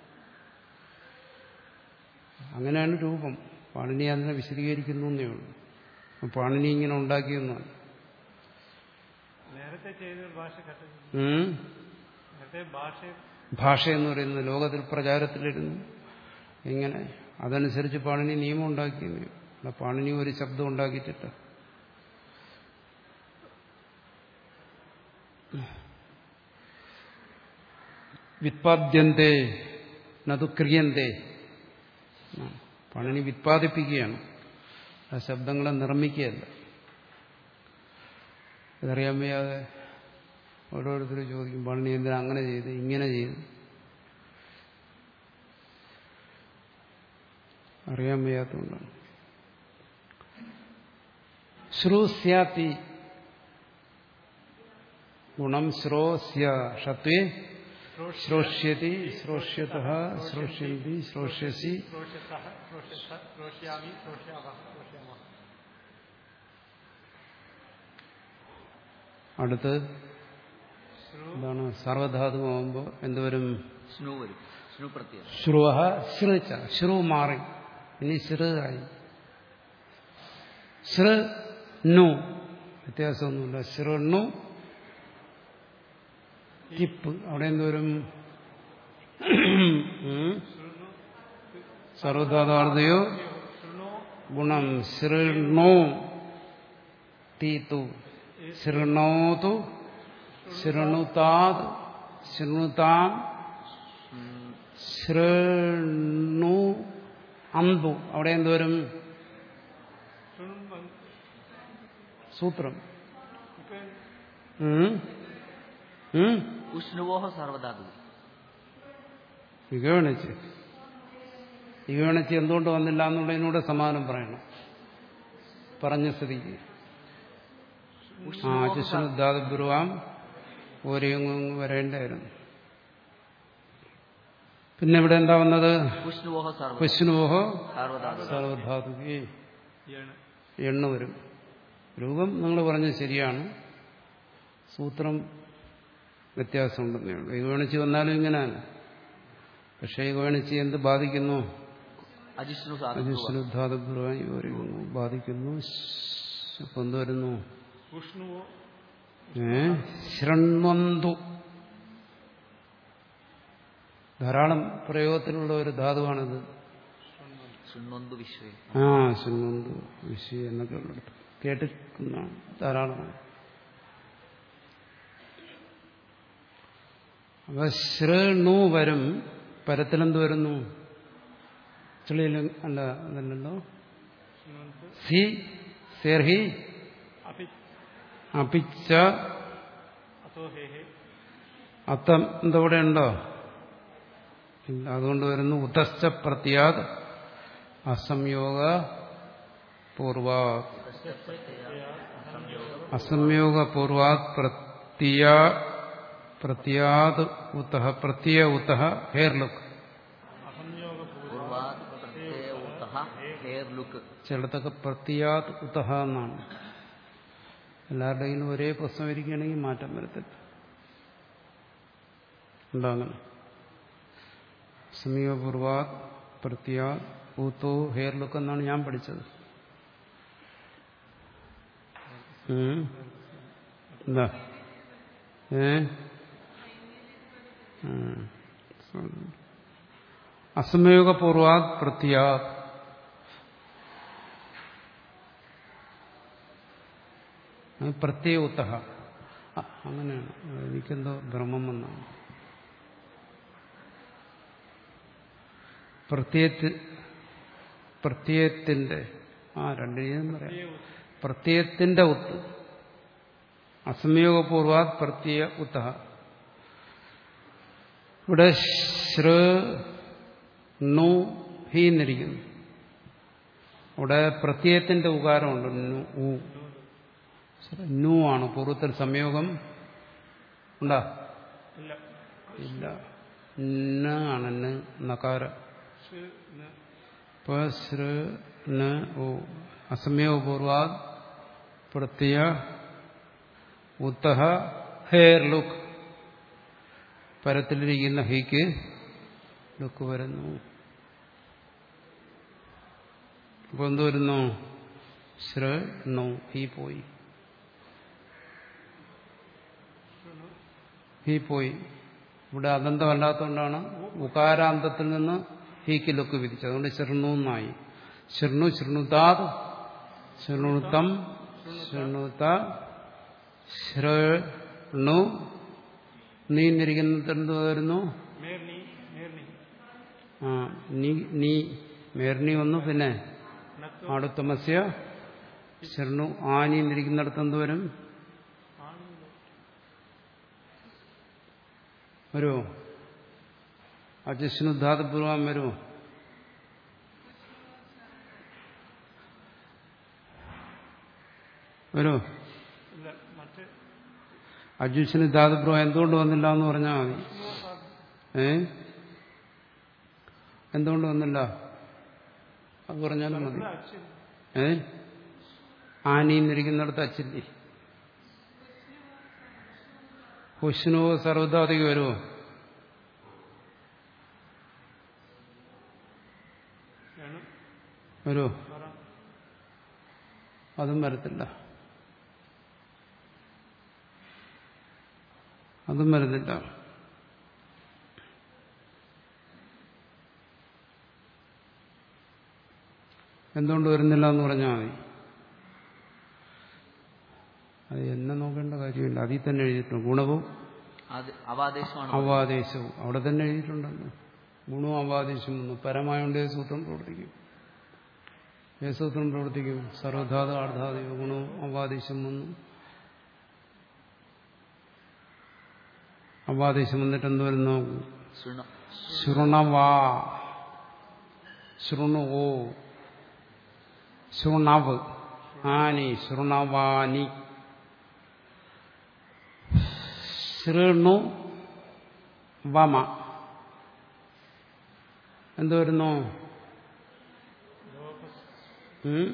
അങ്ങനെയാണ് രൂപം പാണിനി അതിനെ വിശദീകരിക്കുന്നു എന്നേ ഉള്ളൂ അപ്പൊ പാണിനി ഇങ്ങനെ ഉണ്ടാക്കിയെന്നാണ് നേരത്തെ ചെയ്ത ഭാഷ കട്ട ഉം. നേരത്തെ ഭാഷ ഭാഷ എന്ന് പറയുന്നത് ലോകത്തിൽ പ്രചാരത്തിലിരുന്നു ഇങ്ങനെ അതനുസരിച്ച് പാണിനി നിയമം ഉണ്ടാക്കിയെന്നേ അല്ല പാണിനി ഒരു ശബ്ദം ഉണ്ടാക്കിയിട്ടില്ല വിത്പാദ്യന്തേ നതു ക്രിയന്തേ ആ, പാണിനി വിത്പാദിപ്പിക്കുകയാണ് ആ ശബ്ദങ്ങളെ നിർമ്മിക്കുകയല്ല ഇതറിയാൻ വയ്യാതെ ഓരോരുത്തർ ചോദിക്കും പാണിനി എന്തിനാ അങ്ങനെ ചെയ്ത് ഇങ്ങനെ ചെയ്തു അറിയാൻ വയ്യാത്തതുകൊണ്ടാണ് ശ്രുസ്യാത്തി ഗുണം ശ്രോസ്യ ഷത്വേ ശ്രോഷ്യതി ശ്രോഷ്യത ശ്രോഷ്യന്തി ശ്രോഷ്യസി ശ്രോഷ്യസഃ ശ്രോഷ്യസ ശ്രോഷ്യാമി ശ്രോഷ്യാവ ശ്രോഷ്യാമ അടുത്ത് ശ്രു എന്താണ് സർവധാതുവാകുമ്പോൾ എന്തുവരും സ്നു വരും സ്നു പ്രത്യേകം ശ്രുവ ശ്രുച്ച ശ്രു മാറി ഇനി ശ്രു ആയി ശ്രു നു വ്യത്യാസമൊന്നുമില്ല ശ്രുണ്ണു തിപ്പ് അവിടെ എന്തോരും സർവധാതാർത്ഥയോ ശൃണു ഗുണം ശൃണോ തീത്തു ശൃണോതു ശൃണുതാത് ശൃണുതാം ശൃണു അന്തു അവിടെ എന്തോരും ശൃണ്വൻ സൂത്രം ഇപ്പൊ ഉം? ഉം? ഉഷ്ണുവോഹ സർവധാതു ഇകവണിച്ച് ഇകവണിച്ച് എന്തുകൊണ്ട് വന്നില്ല എന്നുള്ളതിനൂടെ സമാനം പറയണം പറഞ്ഞ സ്ഥിതിക്ക് ആ അചുഷ്ണുദ്ധാതപൂർവാം ഓരയങ്ങ് വരേണ്ടായിരുന്നു പിന്നെ ഇവിടെ എന്താ വന്നത് ഉഷ്ണുവോഹ സർവ പശുനോഹോ സർവധാതു സർവധാതുകേ യാണ് എണ്ണ വരും രൂപം നിങ്ങൾ പറഞ്ഞത് ശരിയാണ് സൂത്രം വ്യത്യാസമുണ്ടെന്നേ ഉള്ളൂ ഏകോണിച്ച് വന്നാലും ഇങ്ങനെയാണ് പക്ഷേ ഏകോണിച്ച് എന്ത് ബാധിക്കുന്നു അജിഷ്ണു സാധു അജുശ്രുദ്ധാതപൂർവമായി ഒരുങ്ങുന്നു ബാധിക്കുന്നു അപ്പം എന്ത് വരുന്നു ഉഷ്ണുവോ ഏ ശൃണ്വന്തു ധാരാളം പ്രയോഗത്തിലുള്ള ഒരു ധാതുവാണിത് ശൃണ്വന്തു വിശ്വേ ആ ശൃണ്വന്തു വിഷി എന്നൊക്കെ ഉള്ളിടത്ത് കേട്ടിരിക്കുന്നതാണ് ധാരാളമാണ് അപ്പൊ ശൃണു വരും പരത്തിലെന്ത് വരുന്നു ചെളിയിൽ അല്ല അതല്ലല്ലോ ശൃണ്വന്ത് സി സെർഹി അപി അപിച്ച അത്തോ ഹേ ഹേ അത്തം എന്തവിടെ ഉണ്ടോ ഇല്ല അതുകൊണ്ട് വരുന്നു ഉദശ്ച പ്രത്യാത് അസംയോഗ പൂർവാ അസംയോഗ പൂർവാത് പ്രത്യ പ്രത്യാത് ഉത്തഹ പ്രത്യ ഉത്തഹ ഹെയർ ലുക്ക് അസംയോഗ പൂർവാത് പ്രത്യയ ഉത്തഹ ഹെയർ ലുക്ക് ചിലത്തൊക്കെ പ്രത്യാത് ഉത്തഹ എന്നാണ് എല്ലാവരുടെയും ഒരേ പ്രശ്നം ഇരിക്കുകയാണെങ്കിൽ മാറ്റം വരത്തില്ല ഉണ്ടോ അങ്ങനെ സമീപപൂർവാത് പ്രത്യാ ഊത്തോ ഹെയർ ലുക്ക് എന്നാണ് ഞാൻ പഠിച്ചത് ഉം. എന്താ ഏ ഉം. അസംയോഗപൂർവാത് പ്രത്യാ പ്രത്യേക ഉത്തഹ അ- അങ്ങനെയാണ് എനിക്കെന്തോ ഭ്രമം വന്നാണ് പ്രത്യയത്തി പ്രത്യയത്തിന്റെ ആ രണ്ടിനെയും പറയാം പ്രത്യയത്തിന്റെ ഉത്ത് അസംയോഗപൂർവാത് പ്രത്യയ ഉത്തഹ ഇവിടെ ശ്ര നു ഹി എന്നിരിക്കുന്നു അവിടെ പ്രത്യയത്തിന്റെ ഉകാരമുണ്ട് നു ഊ നു ആണ് പൂർവ്വത്തിൽ സംയോഗം ഉണ്ടാ ഇല്ല ഇല്ല ന ആണ് ന നകാര ശ്ര് ന് ഇപ്പൊ ശ്ര ന ഓ അസംയോഗപൂർവാ പ്രത്യ ഉത്തഹ ഹെയർ ലുക്ക് പരത്തിലിരിക്കുന്ന ഹീക്ക് ലുക്ക് വരുന്നു അപ്പൊ എന്ത് വരുന്നു ശ്ര നോ ഹീ പോയി ഹീ പോയി ഇവിടെ അതന്തമല്ലാത്തതുകൊണ്ടാണ് ഉകാരാന്തത്തിൽ നിന്ന് ഹീക്ക് ലുക്ക് വിധിച്ചത് അതുകൊണ്ട് ശൃണു എന്നായി ശൃണു ശൃണുതാത് ശൃണുതം ശൃണുത ശൃണു നീന്നിരിക്കുന്നത് എന്ത് വരുന്നു മേർനി മേർനി ആ നീ നീ മേർണി വന്നു പിന്നെ നത്തു അടുത്തമസ്യ ശൃണു ആനിന്നിരിക്കുന്നിടത്ത് എന്ത് വരും ആണല്ലോ വരുമോ അജസ്നു ധാതുപൂർവം വരുമോ വരുമോ ഇല്ല മറ്റ് അജുഷിന് ധാതുപ്രോ എന്തുകൊണ്ട് വന്നില്ല എന്ന് പറഞ്ഞാൽ മതി ഏ എന്തുകൊണ്ട് വന്നില്ല അത് പറഞ്ഞാലും മതി ഏ ആനീന്നിരിക്കുന്നിടത്ത് അച്ചില്ലേ ഹുഷ്ണോ സർവധാതിക വരുമോ വേണം വരുമോ വരാം അതും വരത്തില്ല അതും വരുന്നില്ല എന്തുകൊണ്ട് വരുന്നില്ല എന്ന് പറഞ്ഞാൽ മതി അത് എന്നെ നോക്കേണ്ട കാര്യമില്ല അതിൽ തന്നെ എഴുതിയിട്ടുണ്ട് ഗുണവും അത് അവാദേശമാണ് അവാദേശവും അവിടെ തന്നെ എഴുതിയിട്ടുണ്ടല്ലോ ഗുണവും അവാദേശവും വന്നു പരമായോണ്ട് ഏത് സൂത്രം പ്രവർത്തിക്കും ഏത് സൂത്രം പ്രവർത്തിക്കും സർവധാതു ആർധാതു ഗുണവും അവാദേശം വന്നു അവാദേശം വന്നിട്ട് എന്ത് വരുന്നു ശൃണ ശൃണവാ ശൃണുവോ ശൃണവ് ആനി ശൃണവാനി ശൃണു വമ എന്ത് വരുന്നു ഉം?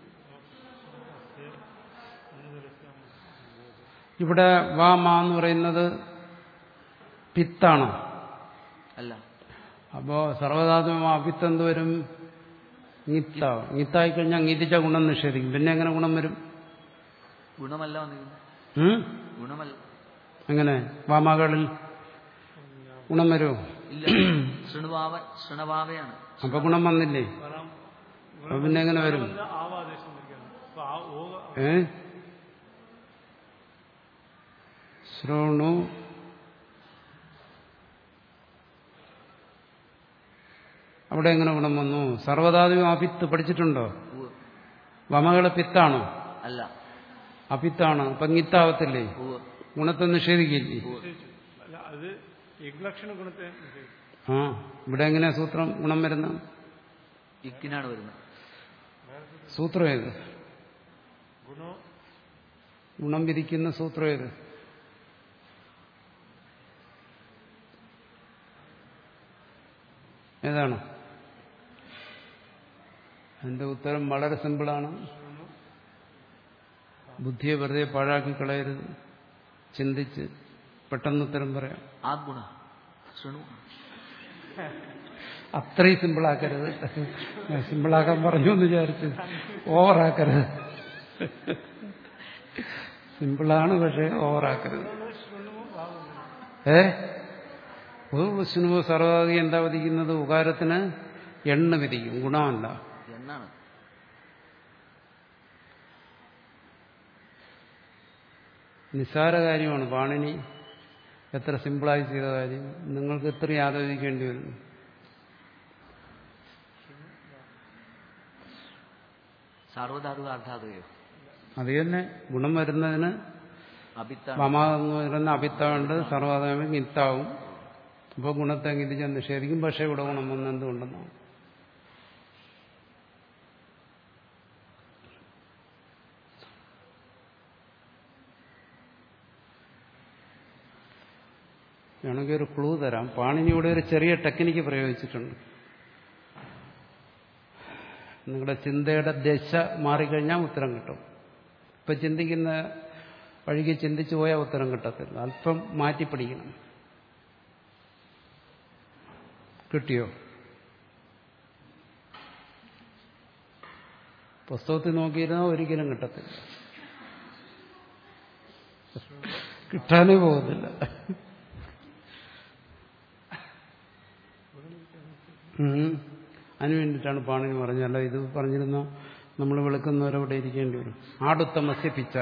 ഇവിടെ വാമ എന്ന് പറയുന്നത് പിത്താണ് അല്ല അപ്പോ സർവധാതുമ അപിത്ത് എന്ത് വരും ഗിത്താവും ഗിത്തായി കഴിഞ്ഞാൽ ഗീതിച്ച ഗുണം നിഷേധിക്കും പിന്നെ എങ്ങനെ ഗുണം വരും ഗുണമല്ല വന്നിരുന്നു ഉം? ഗുണമല്ല എങ്ങനെ വാമാകളിൽ ഗുണം വരുമോ ഇല്ല ശൃണുവാവ ശൃണവാവയാണ് അപ്പൊ ഗുണം വന്നില്ലേ വരാം അപ്പൊ പിന്നെ എങ്ങനെ വരും ഇത് ആവാദേശം വരികയാണ് അപ്പൊ ആ ഓ ഏ ശ്രവണു അവിടെ എങ്ങനെ ഗുണം വന്നു സർവധാതു അപിത്ത് പഠിച്ചിട്ടുണ്ടോ ഉവ്വ്. വമകള് പിത്താണോ അല്ല അപിത്താണ് അപ്പൊ ഗിത്താവത്തില്ലേ ഉവ്വ്. ഗുണത്തെ നിഷേധിക്കില്ലേ നിശ്ചയിച്ചു അല്ല അത് യഗ്ലക്ഷണ ഗുണത്തെ നിശ്ചയിച്ചു ആ ഇവിടെ എങ്ങനെയാ സൂത്രം ഗുണം വരുന്ന ഇക്കിനാണ് വരുന്നത് സൂത്രം ഏത് ഗുണോ ഗുണം വിധിക്കുന്ന സൂത്രം ഏത് ഏതാണ് എന്റെ ഉത്തരം വളരെ സിമ്പിളാണ് ബുദ്ധിയെ വെറുതെ പാഴാക്കി കളയരുത് ചിന്തിച്ച് പെട്ടെന്ന് ഉത്തരം പറയാം ആ ഗുണ ശൃണു അത്രയും സിമ്പിളാക്കരുത് ഞാൻ സിമ്പിളാക്കാൻ പറഞ്ഞു എന്ന് വിചാരിച്ച് ഓവറാക്കരുത് സിമ്പിളാണ് പക്ഷെ ഓവറാക്കരുത് ഏ വിഷ്ണുവോ സർവാധി എന്താ വിധിക്കുന്നത് ഉകാരത്തിന് എണ്ണ വിധിക്കും ഗുണമല്ല എന്നാണ് നിസ്സാര കാര്യമാണ് പാണിനി എത്ര സിമ്പിളായി ചെയ്ത കാര്യം നിങ്ങൾക്ക് ഇത്രയും ആലോചിക്കേണ്ടി വരുന്നു സാർവധാതു അർദ്ധാതുകയോ അത് തന്നെ ഗുണം വരുന്നതിന് അഭിത്താണ് വമ എന്ന് പറയുന്ന അഭിത്തമുണ്ട് സർവാധാരം ഗിത്താവും അപ്പോൾ ഗുണത്തെ ഗിതിച്ച് നിഷേധിക്കും പക്ഷേ ഇവിടെ ഗുണം വന്ന് എന്തുകൊണ്ടെന്നാണ് വേണമെങ്കിൽ ഒരു ക്ലൂ തരാം പാണിനിയുടെ ഒരു ചെറിയ ടെക്നിക്ക് പ്രയോഗിച്ചിട്ടുണ്ട് നിങ്ങളുടെ ചിന്തയുടെ ദശ മാറിക്കഴിഞ്ഞാൽ ഉത്തരം കിട്ടും ഇപ്പൊ ചിന്തിക്കുന്ന വഴിക്ക് ചിന്തിച്ചു പോയാൽ ഉത്തരം കിട്ടത്തില്ല അല്പം മാറ്റി പിടിക്കണം കിട്ടിയോ പുസ്തകത്തിൽ നോക്കിയിരുന്നാൽ ഒരിക്കലും കിട്ടത്തില്ല കിട്ടാനേ പോകുന്നില്ല ഉം. അതിനു വേണ്ടിയിട്ടാണ് പാണിനി പറഞ്ഞല്ല ഇത് പറഞ്ഞിരുന്ന നമ്മൾ വിളിക്കുന്നവരവിടെ ഇരിക്കേണ്ടി വരും ആടുത്തമസ്യ പിച്ച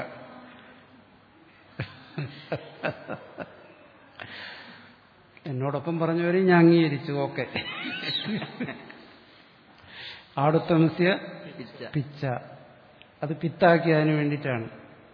എന്നോടൊപ്പം പറഞ്ഞവരെ ഞാൻ അംഗീകരിച്ചു ഓക്കെ ആടുത്തമസ്യ പിച്ച പിച്ച അത് പിത്താക്കി അതിന് വേണ്ടിയിട്ടാണ്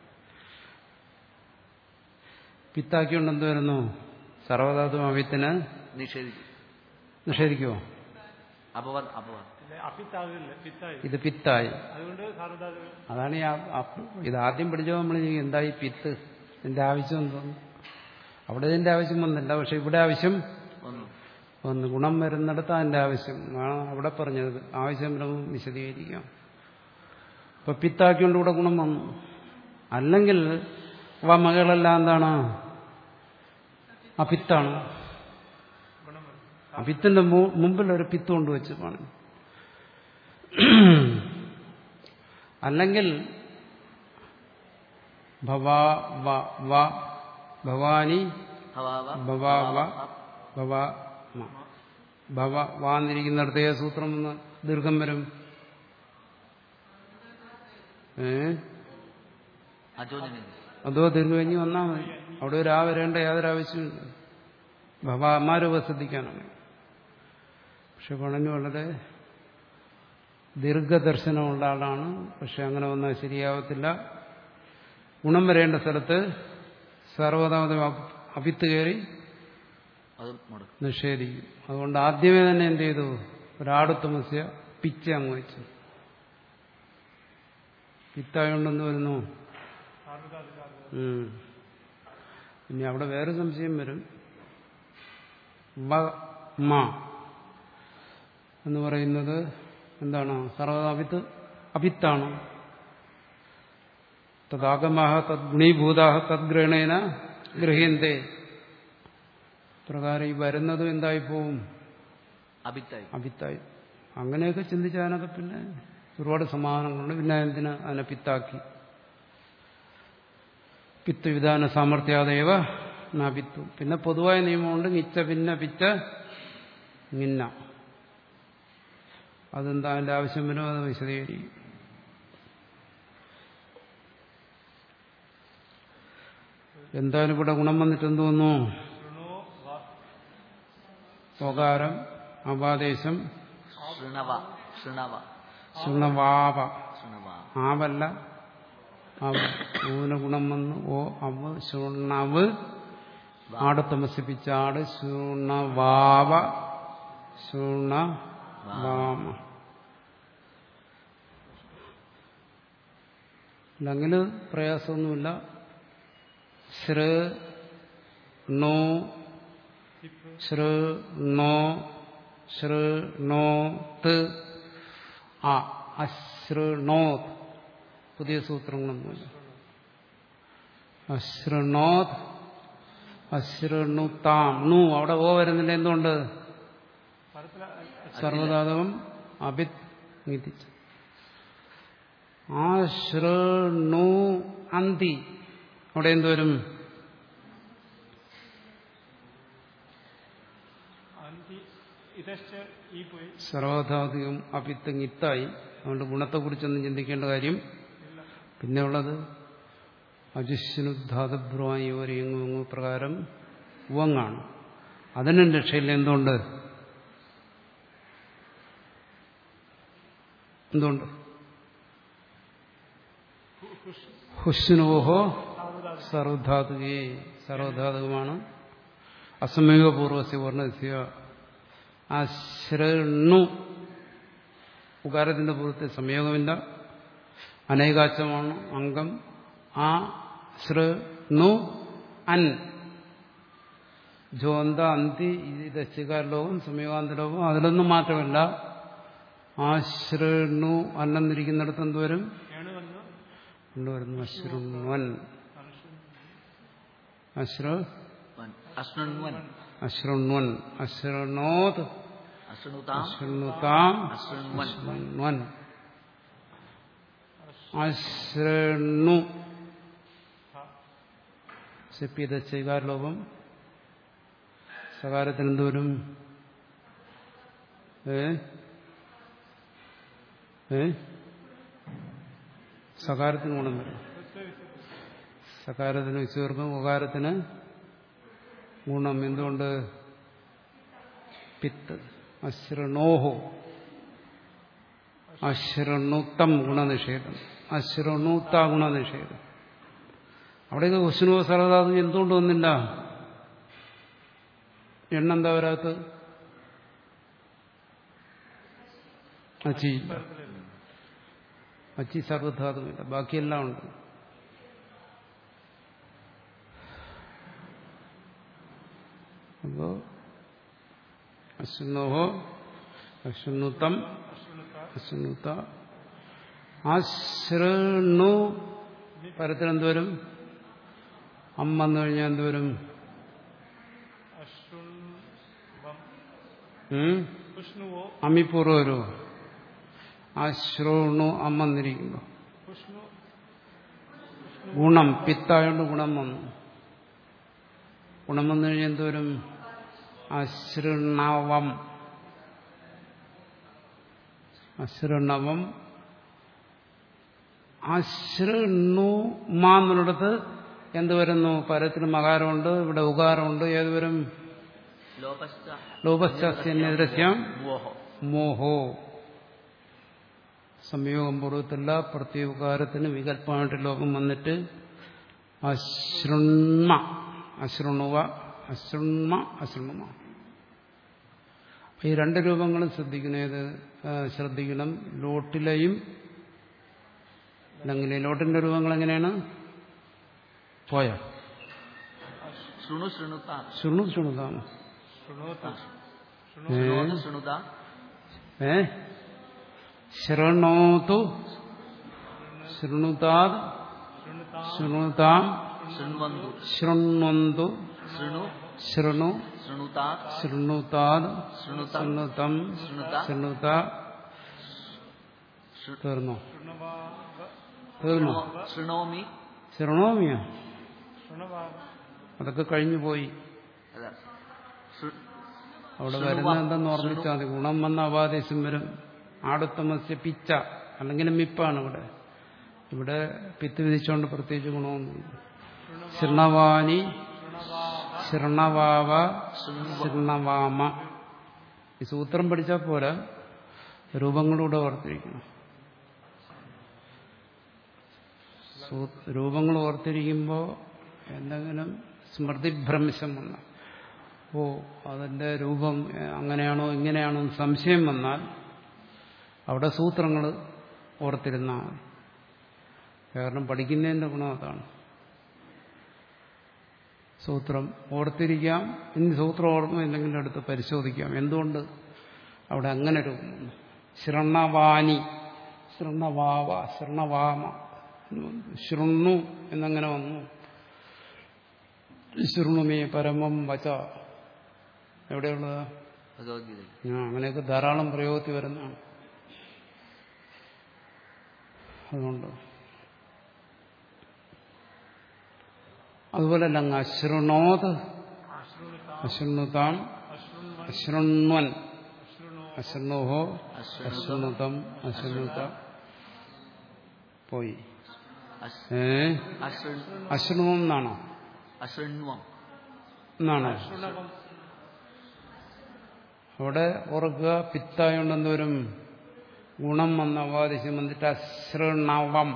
പിത്താക്കിക്കൊണ്ട് എന്ത് വരുന്നു സർവധാതു അവ്യത്തിന് നിഷേധിക്കും നിഷേധിക്കുമോ അപവാദ അപവാദം അപ്പിത്താകില്ല പിത്തായി ഇത് പിത്തായി അതുകൊണ്ട് സാർവധാതു അതാണ് ഈ ആ- ആ- ഇത് ആദ്യം പഠിച്ചപ്പോൾ നമ്മൾ ചോദിക്കും, എന്താ ഈ പിത്ത് ഇതിന്റെ ആവശ്യം എന്തോന്നു അവിടെ ഇതിന്റെ ആവശ്യം വന്നില്ല പക്ഷെ ഇവിടെ ആവശ്യം വന്നു വന്ന് ഗുണം വരുന്നിടത്ത് അതിന്റെ ആവശ്യം ആ അവിടെ പറഞ്ഞത് ആവശ്യം വരുമ്പോൾ വിശദീകരിക്കാം ഇപ്പൊ പിത്താക്കിക്കൊണ്ട് ഇവിടെ ഗുണം വന്നു അല്ലെങ്കിൽ വമകളെല്ലാം എന്താണ് അപിത്താണ് അപിത്തിന്റെ മു- മുമ്പിൽ ഒരു പിത്ത് കൊണ്ടുവച്ച് കാണും അല്ലെങ്കിൽ ഭവാ വ വ ഭവാനി ഭവാവ ഭവാ വ ഭവാ മ ഭവ വാന്നിരിക്കുന്നിടത്ത് ഏത് സൂത്രം എന്ന് ദീർഘം വരും ഏ അജോജനം അതോ ദീർഘഞ്ഞ് വന്നാൽ മതി അവിടെ ഒരു ആ വരേണ്ട യാതൊരു ആവശ്യമില്ല ഭവാമാരൂപ ശ്രദ്ധിക്കാനാണ് പക്ഷെ പണന് വളരെ ദീർഘദർശനമുള്ള ആളാണ് പക്ഷെ അങ്ങനെ വന്നാൽ ശരിയാവത്തില്ല ഗുണം വരേണ്ട സ്ഥലത്ത് സർവതാമത അഭിത്ത് കയറി അത് മുടക്കും നിഷേധിക്കും അതുകൊണ്ട് ആദ്യമേ തന്നെ എന്ത് ചെയ്തു ഒരാടുത്തമസ്യ പിച്ച അങ്ങ് വെച്ചു പിത്തായോണ്ടെന്ന് വരുന്നു ഉം. ഇനി അവിടെ വേറെ സംശയം വരും വ മ എന്ന് പറയുന്നത് എന്താണ് സർവത അഭിത്ത് അഭിത്താണ് തദാഗമാഹ തദ്ഗുണീഭൂതാഹ തദ്ഗ്രഹണേന ഗൃഹ്യന്തേ പ്രകാരം ഈ വരുന്നതും എന്തായി പോവും അഭിത്തായി അഭിത്തായി അങ്ങനെയൊക്കെ ചിന്തിച്ചാനൊക്കെ പിന്നെ ഒരുപാട് സമാധാനങ്ങളുണ്ട് പിന്നെ എന്തിന് അതിനെ പിത്താക്കി പിത്ത് വിധാന സാമർഥ്യാദേവ നാപിത്തു പിന്നെ പൊതുവായ നിയമമുണ്ട് നിച്ച ഭിന്ന പിച്ച നിന്ന അതെന്താ അതിന്റെ ആവശ്യം വരും അത് വിശദീകരിക്കും എന്തായാലും ഇവിടെ ഗുണം വന്നിട്ട് എന്ത് വന്നു സ്വകാരം അപാദേശം ശൃണവ ശൃണവ ശൃണവാപ ശൃണവ ആവല്ല അവ ഊന ഗുണം വന്നു ഓ അവ ശുണവ് ആട് തമസിപ്പിച്ച ആട് ശുണവാവ ശുണവാമ അങ്ങനെ പ്രയാസമൊന്നുമില്ല ശ്ര നോ ശ്ര നോ ശ്ര നോ ത് ആ അശ്രണോത് പുതിയ സൂത്രങ്ങളൊന്നുമില്ല അശ്രണോത് അശ്രണുത്താം നു അവിടെ ഓ വരുന്നില്ല എന്തുകൊണ്ട് സർവധാതകം അഭിത് നീതിച്ചു ആശ്രണു അന്തി അവിടെ എന്തുവരും അന്തി ഇതശ്ച ഈ പോയി സർവധാതികം അഭിത്ത് ഇത്തായി അതുകൊണ്ട് ഗുണത്തെക്കുറിച്ചൊന്നും ചിന്തിക്കേണ്ട കാര്യം പിന്നെ ഉള്ളത് അജുഷ്യനുദ്ധാതഭ്രുവായി ഓരിയങ്ങു പ്രകാരം ഉവങ്ങാണ് അതിനും രക്ഷയില്ല എന്തുകൊണ്ട് എന്തുകൊണ്ട് ഹുസ്നുവോഹോ സർവധാതുകേ സർവധാതുകമാണ് അസമീകപൂർവസ്യ വർണ്ണസ്യ അശ്രണു ഉകാരത്തിന്റെ പൂർവ്വത്തിൽ സംയോഗമില്ല അനേകാച്ചമാണ് അംഗം ആ ശ്രണു അൻ ജോന്ത അന്തി ദശികാര ലോകം സംയോഗാന്ത ലോകം അതിലൊന്നും മാറ്റമില്ല ആ ശ്രണു അന്നെന്നിരിക്കുന്നിടത്ത് എന്തുവരും ഏണ് വന്നു കൊണ്ടുവരുന്നു അശ്രുണ്വൻ അശ്ര വൻ. അശ്രുണ്വൻ അശ്രുണ്വൻ അശ്രണോത് അശ്രുണുതാം അശ്രണുതാം അശ്രുണ്വൻ അശ്രുണ്വൻ അശ്രണു സിപ്പിയത് സ്വീകാരലോപം സകാരത്തിന് എന്തോരും ഏ ഏ സകാരത്തിന് ഗുണം വരും സകാരത്തിന് വിശ്വർക്കും ഉകാരത്തിന് ഗുണം എന്തുകൊണ്ട് പിത്ത് അശ്രണോഹോ അശ്രണുത്തം ഗുണനിഷേധം അശ്രണുത്ത ഗുണനിഷേധം അവിടെയൊക്കെ ഉഷ്ണുവ സർവധാതു എന്തുകൊണ്ട് വന്നില്ല എണ്ണെന്താ വരാത്ത അച്ചി അച്ചി സർവധാതുമില്ല ബാക്കിയെല്ലാം ഉണ്ട് അശ്വനോഹോ അശ്വനുത്തം അശ്വനുത്ത അശ്രണു പരത്തിൽ എന്തുവരും അമ്മ വന്നു കഴിഞ്ഞാൽ എന്തുവരും അശ്രുൺ വം ഉം? പുഷ്ണുവോ അമ്മിപ്പൂർവ്വം വരുമോ അശ്രണു അമ്മ വന്നിരിക്കുന്നു പുഷ്ണു ഗുണം പിത്തായോണ്ട് ഗുണം വന്നു ഗുണം വന്നു കഴിഞ്ഞാൽ എന്തോരും അശൃണവം അശൃണവം അശൃണു മാന്നുള്ളിടത്ത് എന്ത് വരുന്നു പരത്തിന് മകാരമുണ്ട് ഇവിടെ ഉകാരമുണ്ട് ഏത് വരും ലോപശ്ച ലോപശ്ചാസ്യന്യദൃശ്യം മോഹോ മോഹോ സംയോഗം പൂർവ്വത്തില്ല പ്രത്യുകാരത്തിന് വികല്പമായിട്ട് ലോകം വന്നിട്ട് അശൃണ്മ അശൃണുവ അശൃണ്മ അശൃണുമ അപ്പൊ ഈ രണ്ട് രൂപങ്ങളും ശ്രദ്ധിക്കണം ഏത് ആ, ശ്രദ്ധിക്കണം ലോട്ടിലെയും അല്ലെങ്കിൽ ലോട്ടിന്റെ രൂപങ്ങൾ എങ്ങനെയാണ് പോയ ശൃണു ശൃണുത ശൃണു ശൃണുതാണ് ശൃണോത ശൃണോത ശൃണുത ഏ ശൃണോതു ശൃണുതാത് ശൃണുതാം ശൃണ്വന്തു ശൃണ്വന്തു ശൃണു ശൃണു ശൃണുത ശൃണുതാത് ശൃണുത ശൃണുതം ശൃണുത ശൃണുത തീർന്നോ ശൃണവാവ തീർന്നോ ശൃണോമി ശൃണോമിയ ശൃണവാവ അതൊക്കെ കഴിഞ്ഞു പോയി അല്ല ശൃ- അവിടെ ശൃണുവ. വരുന്നത് എന്തെന്ന് ഓർമ്മിച്ചാൽ മതി ഗുണം വന്ന അപാദേശം വരും ആടുത്തമസ്യ പിച്ച അല്ലെങ്കിൽ മിപ്പാണ് ഇവിടെ ഇവിടെ പിത്ത് വിധിച്ചുകൊണ്ട് പ്രത്യേകിച്ച് ഗുണമൊന്നുമില്ല ശൃണവാനി ശൃണവാവ ശൃണവാമ ഈ സൂത്രം പഠിച്ചാൽ പോരാ രൂപങ്ങളൂടെ ഓർത്തിരിക്കണം സൂ- രൂപങ്ങൾ ഓർത്തിരിക്കുമ്പോൾ എന്തെങ്കിലും സ്മൃതിഭ്രംശം വന്ന ഓ അതിന്റെ രൂപം എ, അങ്ങനെയാണോ ഇങ്ങനെയാണോ എന്ന് സംശയം വന്നാൽ അവിടെ സൂത്രങ്ങൾ ഓർത്തിരുന്നാൽ മതി കാരണം പഠിക്കുന്നതിന്റെ ഗുണം അതാണ് സൂത്രം ഓർത്തിരിക്കാം ഇനി സൂത്രം ഓർമ്മയില്ലെങ്കിൽ എടുത്ത് പരിശോധിക്കാം എന്തുകൊണ്ട് അവിടെ അങ്ങനെ രൂപം വന്നു ശൃണവാനി ശൃണവാവ ശൃണവാമ എന്ന് വന്നു. ശൃണു എന്നങ്ങനെ വന്നു ശൃണുമേ പരമം വച എവിടെയുള്ളത് ഭഗവത്ഗീതയിൽ ആ അങ്ങനെയൊക്കെ ധാരാളം പ്രയോഗത്തിൽ വരുന്നതാണ് അതുകൊണ്ട് അതുപോലെ അല്ല അങ്ങ് അശൃണോത് അശൃണുതാം അശൃണ്വൻ അശൃണോഹോ അശൃണുതം അശൃണുത പോയി അശ്- ഏ അശൃൺ- അശൃണുവം എന്നാണോ അശൃണ്വം എന്നാണോ അവിടെ ഓർക്കുക പിത്തായോണ്ട് എന്തോരും ഗുണം വന്ന അവാദിശം വന്നിട്ട് അശൃണവം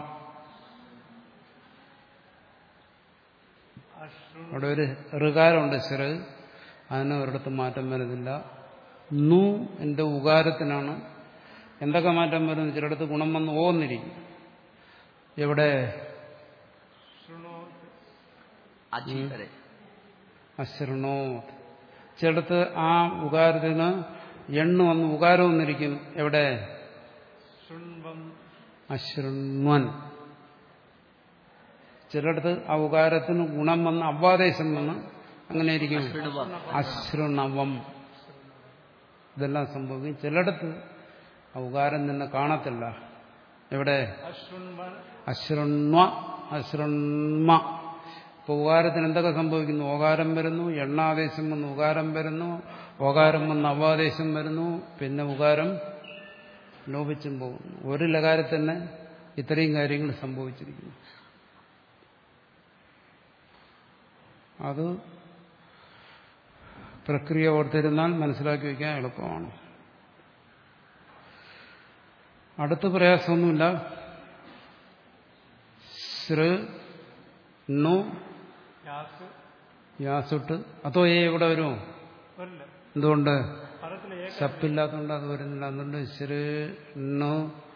അവിടെ ഒരു ഋകാരമുണ്ട് ചെറു അതിന് ഒരിടത്ത് മാറ്റം വരുന്നില്ല നു എന്റെ ഉകാരത്തിനാണ് എന്തൊക്കെ മാറ്റം വരുന്നു ചിലയിടത്ത് ഗുണം വന്ന് ഓന്നിരിക്കും എവിടെ അജീതരെ അശൃണോ ചിലടത്ത് ആ ഉകാരത്തിന് എണ്ണു വന്ന് ഉകാരം വന്നിരിക്കും എവിടെ ശൃണ്വം അശൃണ്വൻ ചിലടത്ത് ആ ഉകാരത്തിന് ഗുണം വന്ന് അവ്വാദേശം വന്ന് അങ്ങനെ ഇരിക്കും ശൃണുവം അശൃണവം ഇതെല്ലാം സംഭവിക്കും ചിലടത്ത് ആ ഉകാരം തന്നെ കാണത്തില്ല എവിടെ അശൃണ്വൻ അശൃണ്വ അശൃണ്മ ഇപ്പൊ ഉകാരത്തിന് എന്തൊക്കെ സംഭവിക്കുന്നു ഓകാരം വരുന്നു എണ്ണാദേശം വന്ന് ഉകാരം വരുന്നു ഓകാരം വന്ന് അവാദേശം വരുന്നു പിന്നെ ഉകാരം ലോപിച്ചും പോകുന്നു ഒരു ലകാരത്തിൽ തന്നെ ഇത്രയും കാര്യങ്ങൾ സംഭവിച്ചിരിക്കുന്നു അത് പ്രക്രിയ ഓർത്തിരുന്നാൽ മനസ്സിലാക്കി വയ്ക്കാൻ എളുപ്പമാണ് അടുത്ത പ്രയാസമൊന്നുമില്ല ശ്ര നു യാസ് യാസുട്ട് അതോ ഏ ഇവിടെ വരുമോ വരില്ല എന്തുകൊണ്ട് പദത്തിലെ ഏക സപ്പില്ലാത്തതുകൊണ്ട് അത് വരുന്നില്ല അതുകൊണ്ട് ശ്ര നു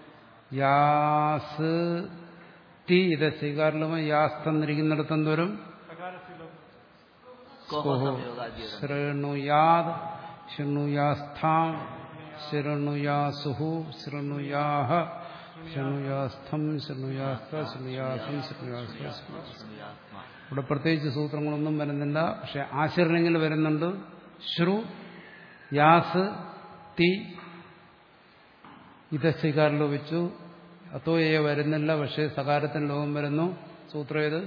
യാസ് ടി ഇത് സ്വീകാരണമായി യാസ് തന്നിരിക്കുന്നിടത്ത് എന്തോരും സകാരശീലം കോഹോ സംയോഗാദ്യം ശ്രേണുയാത് ശൃണുയാസ്ഥാം ശൃണുയാസുഹു ശൃണുയാഹ ശൃണുയാസ്ഥം ശൃണുയാസ്ത ശൃണുയാസം ശൃണുയാസ്ത ശൃണുയാത്മാ ഇവിടെ പ്രത്യേകിച്ച് സൂത്രങ്ങളൊന്നും വരുന്നില്ല പക്ഷെ ആശരണങ്ങൾ വരുന്നുണ്ട് ശ്രു യാസ് തി ഇതസ്വീകാരം ലോപിച്ചു അത്തോയെ വരുന്നില്ല പക്ഷേ സകാരത്തിന് ലോകം വരുന്നു സൂത്രം ഏത്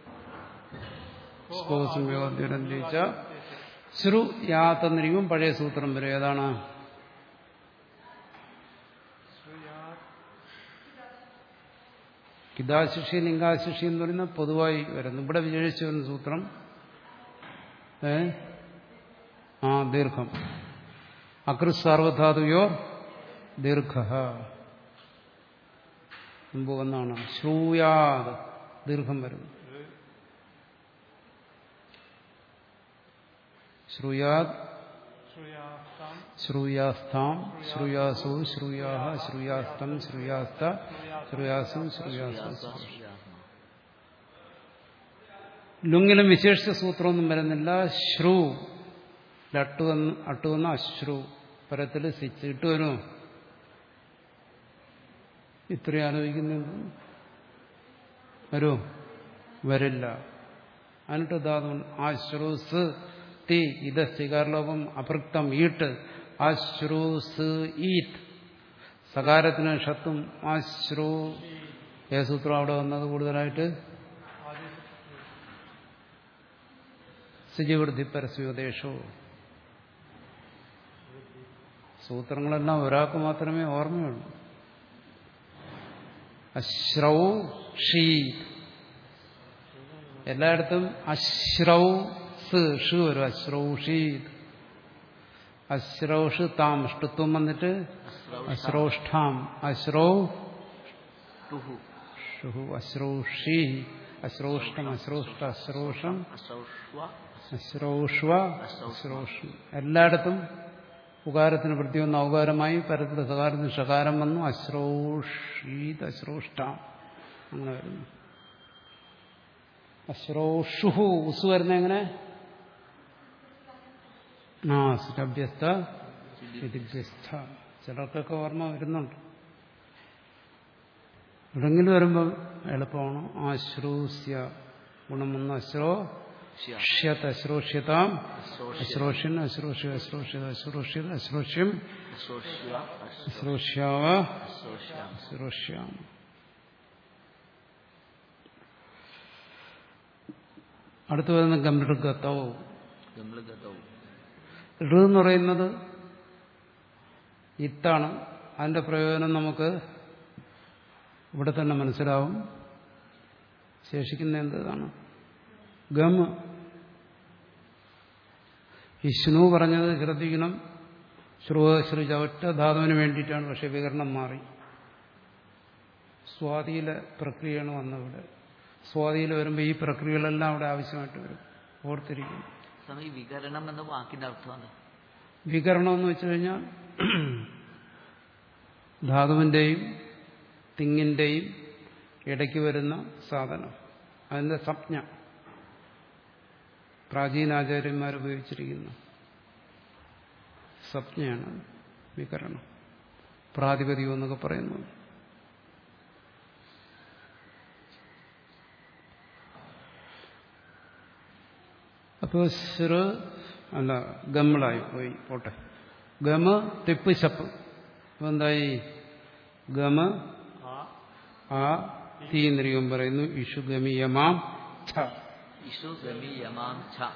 സ്കോസംയോഗ ശ്രു യാത്ത് എന്നിരിക്കും പഴയ സൂത്രം വരും ഏതാണ് കിതാശിഷി ലിംഗാശിഷി എന്ന് പറയുന്ന പൊതുവായി വരുന്നു ഇവിടെ വിജയിച്ചു വരുന്ന സൂത്രം ഏ ആ ദീർഘം അകൃ സാർവധാതുയോ ദീർഘ മുമ്പ് വന്നാണ് ശ്രൂയാത് ദീർഘം വരുന്നു ശ്രൂയാത് श्रूयास्ताम् ശ്രൂയാസ്ഥാം ശ്രൂയാസു ശ്രൂയാഹ ശ്രൂയാസ്തം ശ്രൂയാസ്ത ശ്രൂയാസം ശ്രൂയാസു ശൃണുയാത്മാ ലുങ്ങിലും വിശേഷിച്ച സൂത്രമൊന്നും വരുന്നില്ല ശ്രു ലട്ടു വന്ന് അട്ടു വന്ന അശ്രു പരത്തിൽ സിച്ച് ഇട്ട് വരുമോ ഇത്രയും ആലോചിക്കുന്നു വരുമോ വരില്ല എന്നിട്ട് ധാതു ആശ്രൂസ് തി ഇത് സ്ഥികാരലോകം അപൃക്തം ഈട്ട് ആശ്രൂസ് ഈത് സകാരത്തിന് ഷത്തും ആശ്രു ഏ സൂത്രം അവിടെ വന്നത് കൂടുതലായിട്ട് ശുചിവൃദ്ധി പരസ്യോദേശോ സൂത്രങ്ങളെല്ലാം ഒരാൾക്ക് മാത്രമേ ഓർമ്മയുള്ളൂ അശ്രൗ ഷീ എല്ലായിടത്തും അശ്രൗ സ് ഷ് വരും അശ്രൗഷീത് അശ്രൗഷ് താം ഷ്ടുത്വം വന്നിട്ട് അശ്രൗഷ്ഠാം അശ്രൗ ടുഹു ഷുഹു അശ്രൗഷി അശ്രൗഷ്ടം അശ്രൗഷ്ട അശ്രൗഷം അസൗഷ്വ അശ്രൗഷ്വ അശ്രൗഷം എല്ലായിടത്തും ഉകാരത്തിന് പ്രത്യേകം ഔകാരമായി പരത്തിൽ സകാരത്തിന് ഷകാരം വന്നു അശ്രൗഷീത് അശ്രൗഷ്ടാം അങ്ങനെ വരുന്നു അശ്രൗഷുഹു ഉസ് വരുന്ന എങ്ങനെ ആ സുരഭ്യസ്ത വിധിഭ്യസ്ത ചിലർക്കൊക്കെ ഓർമ്മ വരുന്നുണ്ട് എവിടെങ്കിലും വരുമ്പോൾ എളുപ്പമാണ് ആശ്രൂസ്യ ഗുണം വന്ന് അശ്രോ ശ്യ ഷ്യത് അശ്രോഷ്യതാം അശ്രോഷ്യ അശ്രോഷ്യൻ അശ്രോഷ്യ അശ്രോഷ്യത അശ്രോഷ്യത അശ്രോഷ്യം അശ്രോഷ്യ അശ്രോഷ്യാവ അശ്രോഷ്യാം അശ്രോഷ്യാം അടുത്ത് വരുന്ന ഗംഭൃഗത്തോ ഗംലഗതവും ഋ എന്ന് പറയുന്നത് ഇത്താണ് അതിന്റെ പ്രയോജനം നമുക്ക് ഇവിടെ തന്നെ മനസ്സിലാവും ശേഷിക്കുന്ന എന്താണ് ഗം വിഷ്ണു പറഞ്ഞത് ശ്രദ്ധിക്കണം ശ്രുവശ്രുച ഒറ്റ ധാതുവിന് വേണ്ടിയിട്ടാണ് പക്ഷെ വികരണം മാറി സ്വാതിയിലെ പ്രക്രിയയാണ് വന്നവിടെ സ്വാതിയിൽ വരുമ്പോൾ ഈ പ്രക്രിയകളെല്ലാം അവിടെ ആവശ്യമായിട്ട് വരും ഓർത്തിരിക്കും സ്വാമി വികരണം എന്ന വാക്കിന്റെ അർത്ഥമാണ് വികരണം എന്ന് വെച്ചു കഴിഞ്ഞാൽ ധാതുവിന്റെയും തിങ്ങിന്റെയും ഇടയ്ക്ക് വരുന്ന സാധനം അതിന്റെ സംജ്ഞ പ്രാചീനാചാര്യന്മാർ ഉപയോഗിച്ചിരിക്കുന്ന സംജ്ഞയാണ് വികരണം പ്രാതിപതികം എന്നൊക്കെ പറയുന്നു അപ്പോൾ ശ്ര അല്ല ഗമ്മളായി പോയി പോട്ടെ ഗമ തിപ്പ് ശപ്പ് അപ്പൊ എന്തായി ഗമ ആ ആ തീന്ദ്രിയം പറയുന്നു ഇഷു ഗമിയമാം ഛ ഇഷു ഗമി യമാം ഛ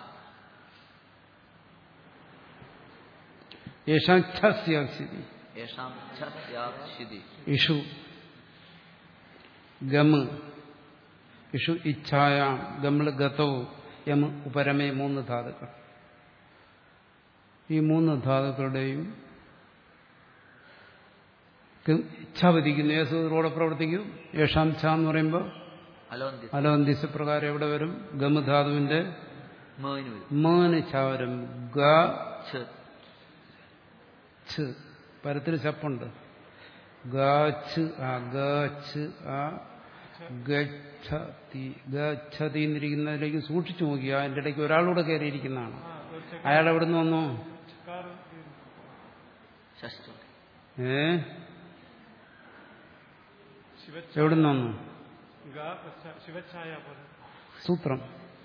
യേശാം ഛ സ്യാസ്യതി യേഷാം ഛ സ്യാത് ശിതി ഇഷു ഗമ് ഇഷു ഇച്ഛായാം ഗമള് ഗതോ യമ് ഉപരമേ മൂന്ന് ധാതുക്കൾ ഈ മൂന്ന് ധാതുക്കളുടെയും ഇച്ഛ പതിക്കുന്നു ഏസൂത്രോടെ പ്രവർത്തിക്കും യേശാം ഛ എന്ന് പറയുമ്പോൾ അലോന്തി അലോന്തിസ് പ്രകാരം എവിടെ വരും ഗമ ധാതുവിന്റെ മേന് വരും മേന് ഛ വരും ഗ ഛ ഛ് പരത്തിൽ ചപ്പുണ്ട് ഗാച്ച് ആ ഗാച്ച് ആ ഗച്ഛതി ഗച്ഛതി എന്നിരിക്കുന്നതിലേക്ക് സൂക്ഷിച്ചു നോക്കിയ അതിന്റെ ഇടയ്ക്ക് ഒരാളൂടെ കയറിയിരിക്കുന്നതാണ് ആ ഒരു അയാൾ എവിടെ നിന്ന് വന്നു ചക്കാർ ഇത് ഷഷ്ടോടി ഏ ശിവച്ഛ എവിടുന്ന് വന്നു ഗ പശ്ച- ശിവച്ഛായ പോലെ സൂത്രം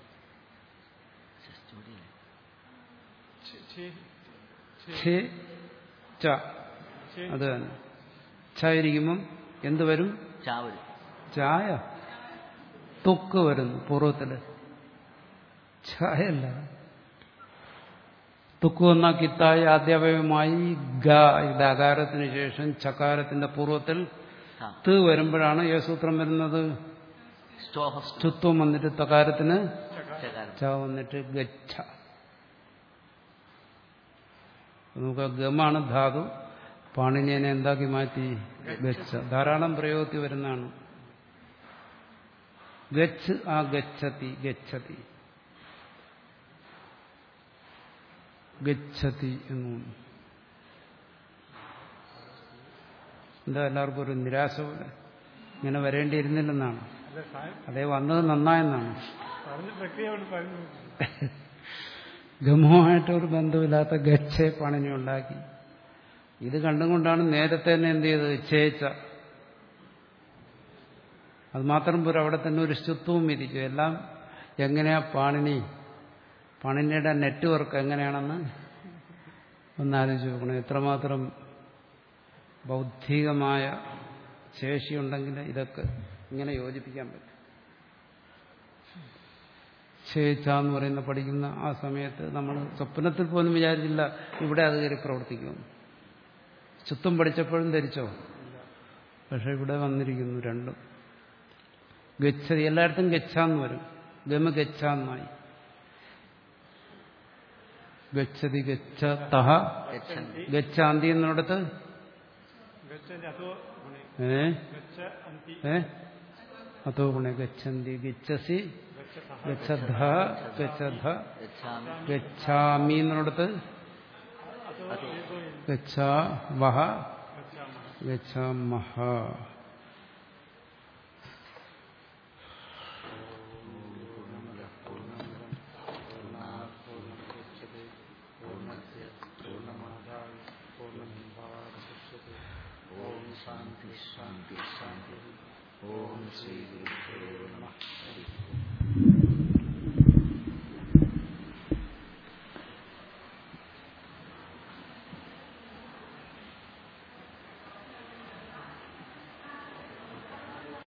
ഷഷ്ടോടി ഛെ- ഛെ- ഛെ- ഛേ ച ഛെ- അത് തന്നെ ഛ ഇരിക്കുമ്പം എന്ത് വരും ചാവല് ചായ തൊക്ക് വരുന്നു പൂർവ്വത്തില് ചായല്ല തുക്ക് വന്ന കിത്തായി ആദ്യവയവമായി ഗ ഇത് അകാരത്തിന് ശേഷം ചകാരത്തിന്റെ പൂർവ്വത്തിൽ ആ ത് വരുമ്പോഴാണ് യേസൂത്രം വരുന്നത് സ്റ്റോഹ ചുത്വം വന്നിട്ട് തകാരത്തിന് ചകാരം ച വന്നിട്ട് ഗച്ഛ നമുക്ക് ഗമാണ് ധാതു പാണിനിയനെ എന്താക്കി മാറ്റി ഗച്ഛ ധാരാളം പ്രയോഗത്തിൽ വരുന്നതാണ് ഗച്ച് ആ ഗച്ഛതി ഗച്ഛതി ഗച്ഛതി എന്ന് തോന്നുന്നു. എന്താ എല്ലാവർക്കും ഒരു നിരാശ പോലെ ഇങ്ങനെ വരേണ്ടിയിരുന്നില്ലെന്നാണ് അല്ല സായം അതേ വന്നത് നന്നായെന്നാണ് പറഞ്ഞ പ്രക്രിയ കൊണ്ട് പറഞ്ഞു ഗമമായിട്ടൊരു ബന്ധമില്ലാത്ത ഗച്ഛയെ പണിനി ഉണ്ടാക്കി ഇത് കണ്ടുകൊണ്ടാണ് നേരത്തെ തന്നെ എന്ത് ചെയ്തത് ചേച്ച അത് മാത്രം പോലും അവിടെ തന്നെ ഒരു ശുത്വവും ഇരിക്കും എല്ലാം എങ്ങനെയാ പാണിനി പാണിനിയുടെ നെറ്റ്വർക്ക് എങ്ങനെയാണെന്ന് ഒന്നാലോചിച്ച് നോക്കണം എത്രമാത്രം ബൗദ്ധികമായ ശേഷിയുണ്ടെങ്കിൽ ഇതൊക്കെ ഇങ്ങനെ യോജിപ്പിക്കാൻ പറ്റും ഛേച്ച എന്ന് പറയുന്ന പഠിക്കുന്ന ആ സമയത്ത് നമ്മൾ സ്വപ്നത്തിൽ പോലും വിചാരിച്ചില്ല ഇവിടെ അത് കയറി പ്രവർത്തിക്കുമെന്ന് ചുത്തും പഠിച്ചപ്പോഴും ധരിച്ചോ പക്ഷെ ഇവിടെ വന്നിരിക്കുന്നു രണ്ടും ഗച്ഛതി എല്ലായിടത്തും ഗച്ഛാന്ന് വരും ഗമ ഗച്ഛാന്നായി ഗച്ഛതി ഗച്ഛ തഹ ഗച്ഛന്തി ഗച്ഛാന്തി എന്നിടത്ത് ഗച്ഛന്റെ അതോ ഗുണേ ഏ ഗച്ഛ അന്തി ഏ അതോ ഗുണ ഗച്ഛന്തി ഗച്ഛസി ഗച്ഛ സഹ ഗച്ഛധ ഗച്ഛധ ഗച്ഛാമി ഗച്ഛാമി എന്നിടത്ത് അതോ ഏതോ ഇല്ല. ഗച്ഛാ വഹ ഗച്ഛാമ ഗച്ഛാമഹ ഓം ശാന്തി ശാന്തി ശാന്തി ഓം ശ്രീ ഗുരുഭ്യോ നമഃ ഹരി ഓം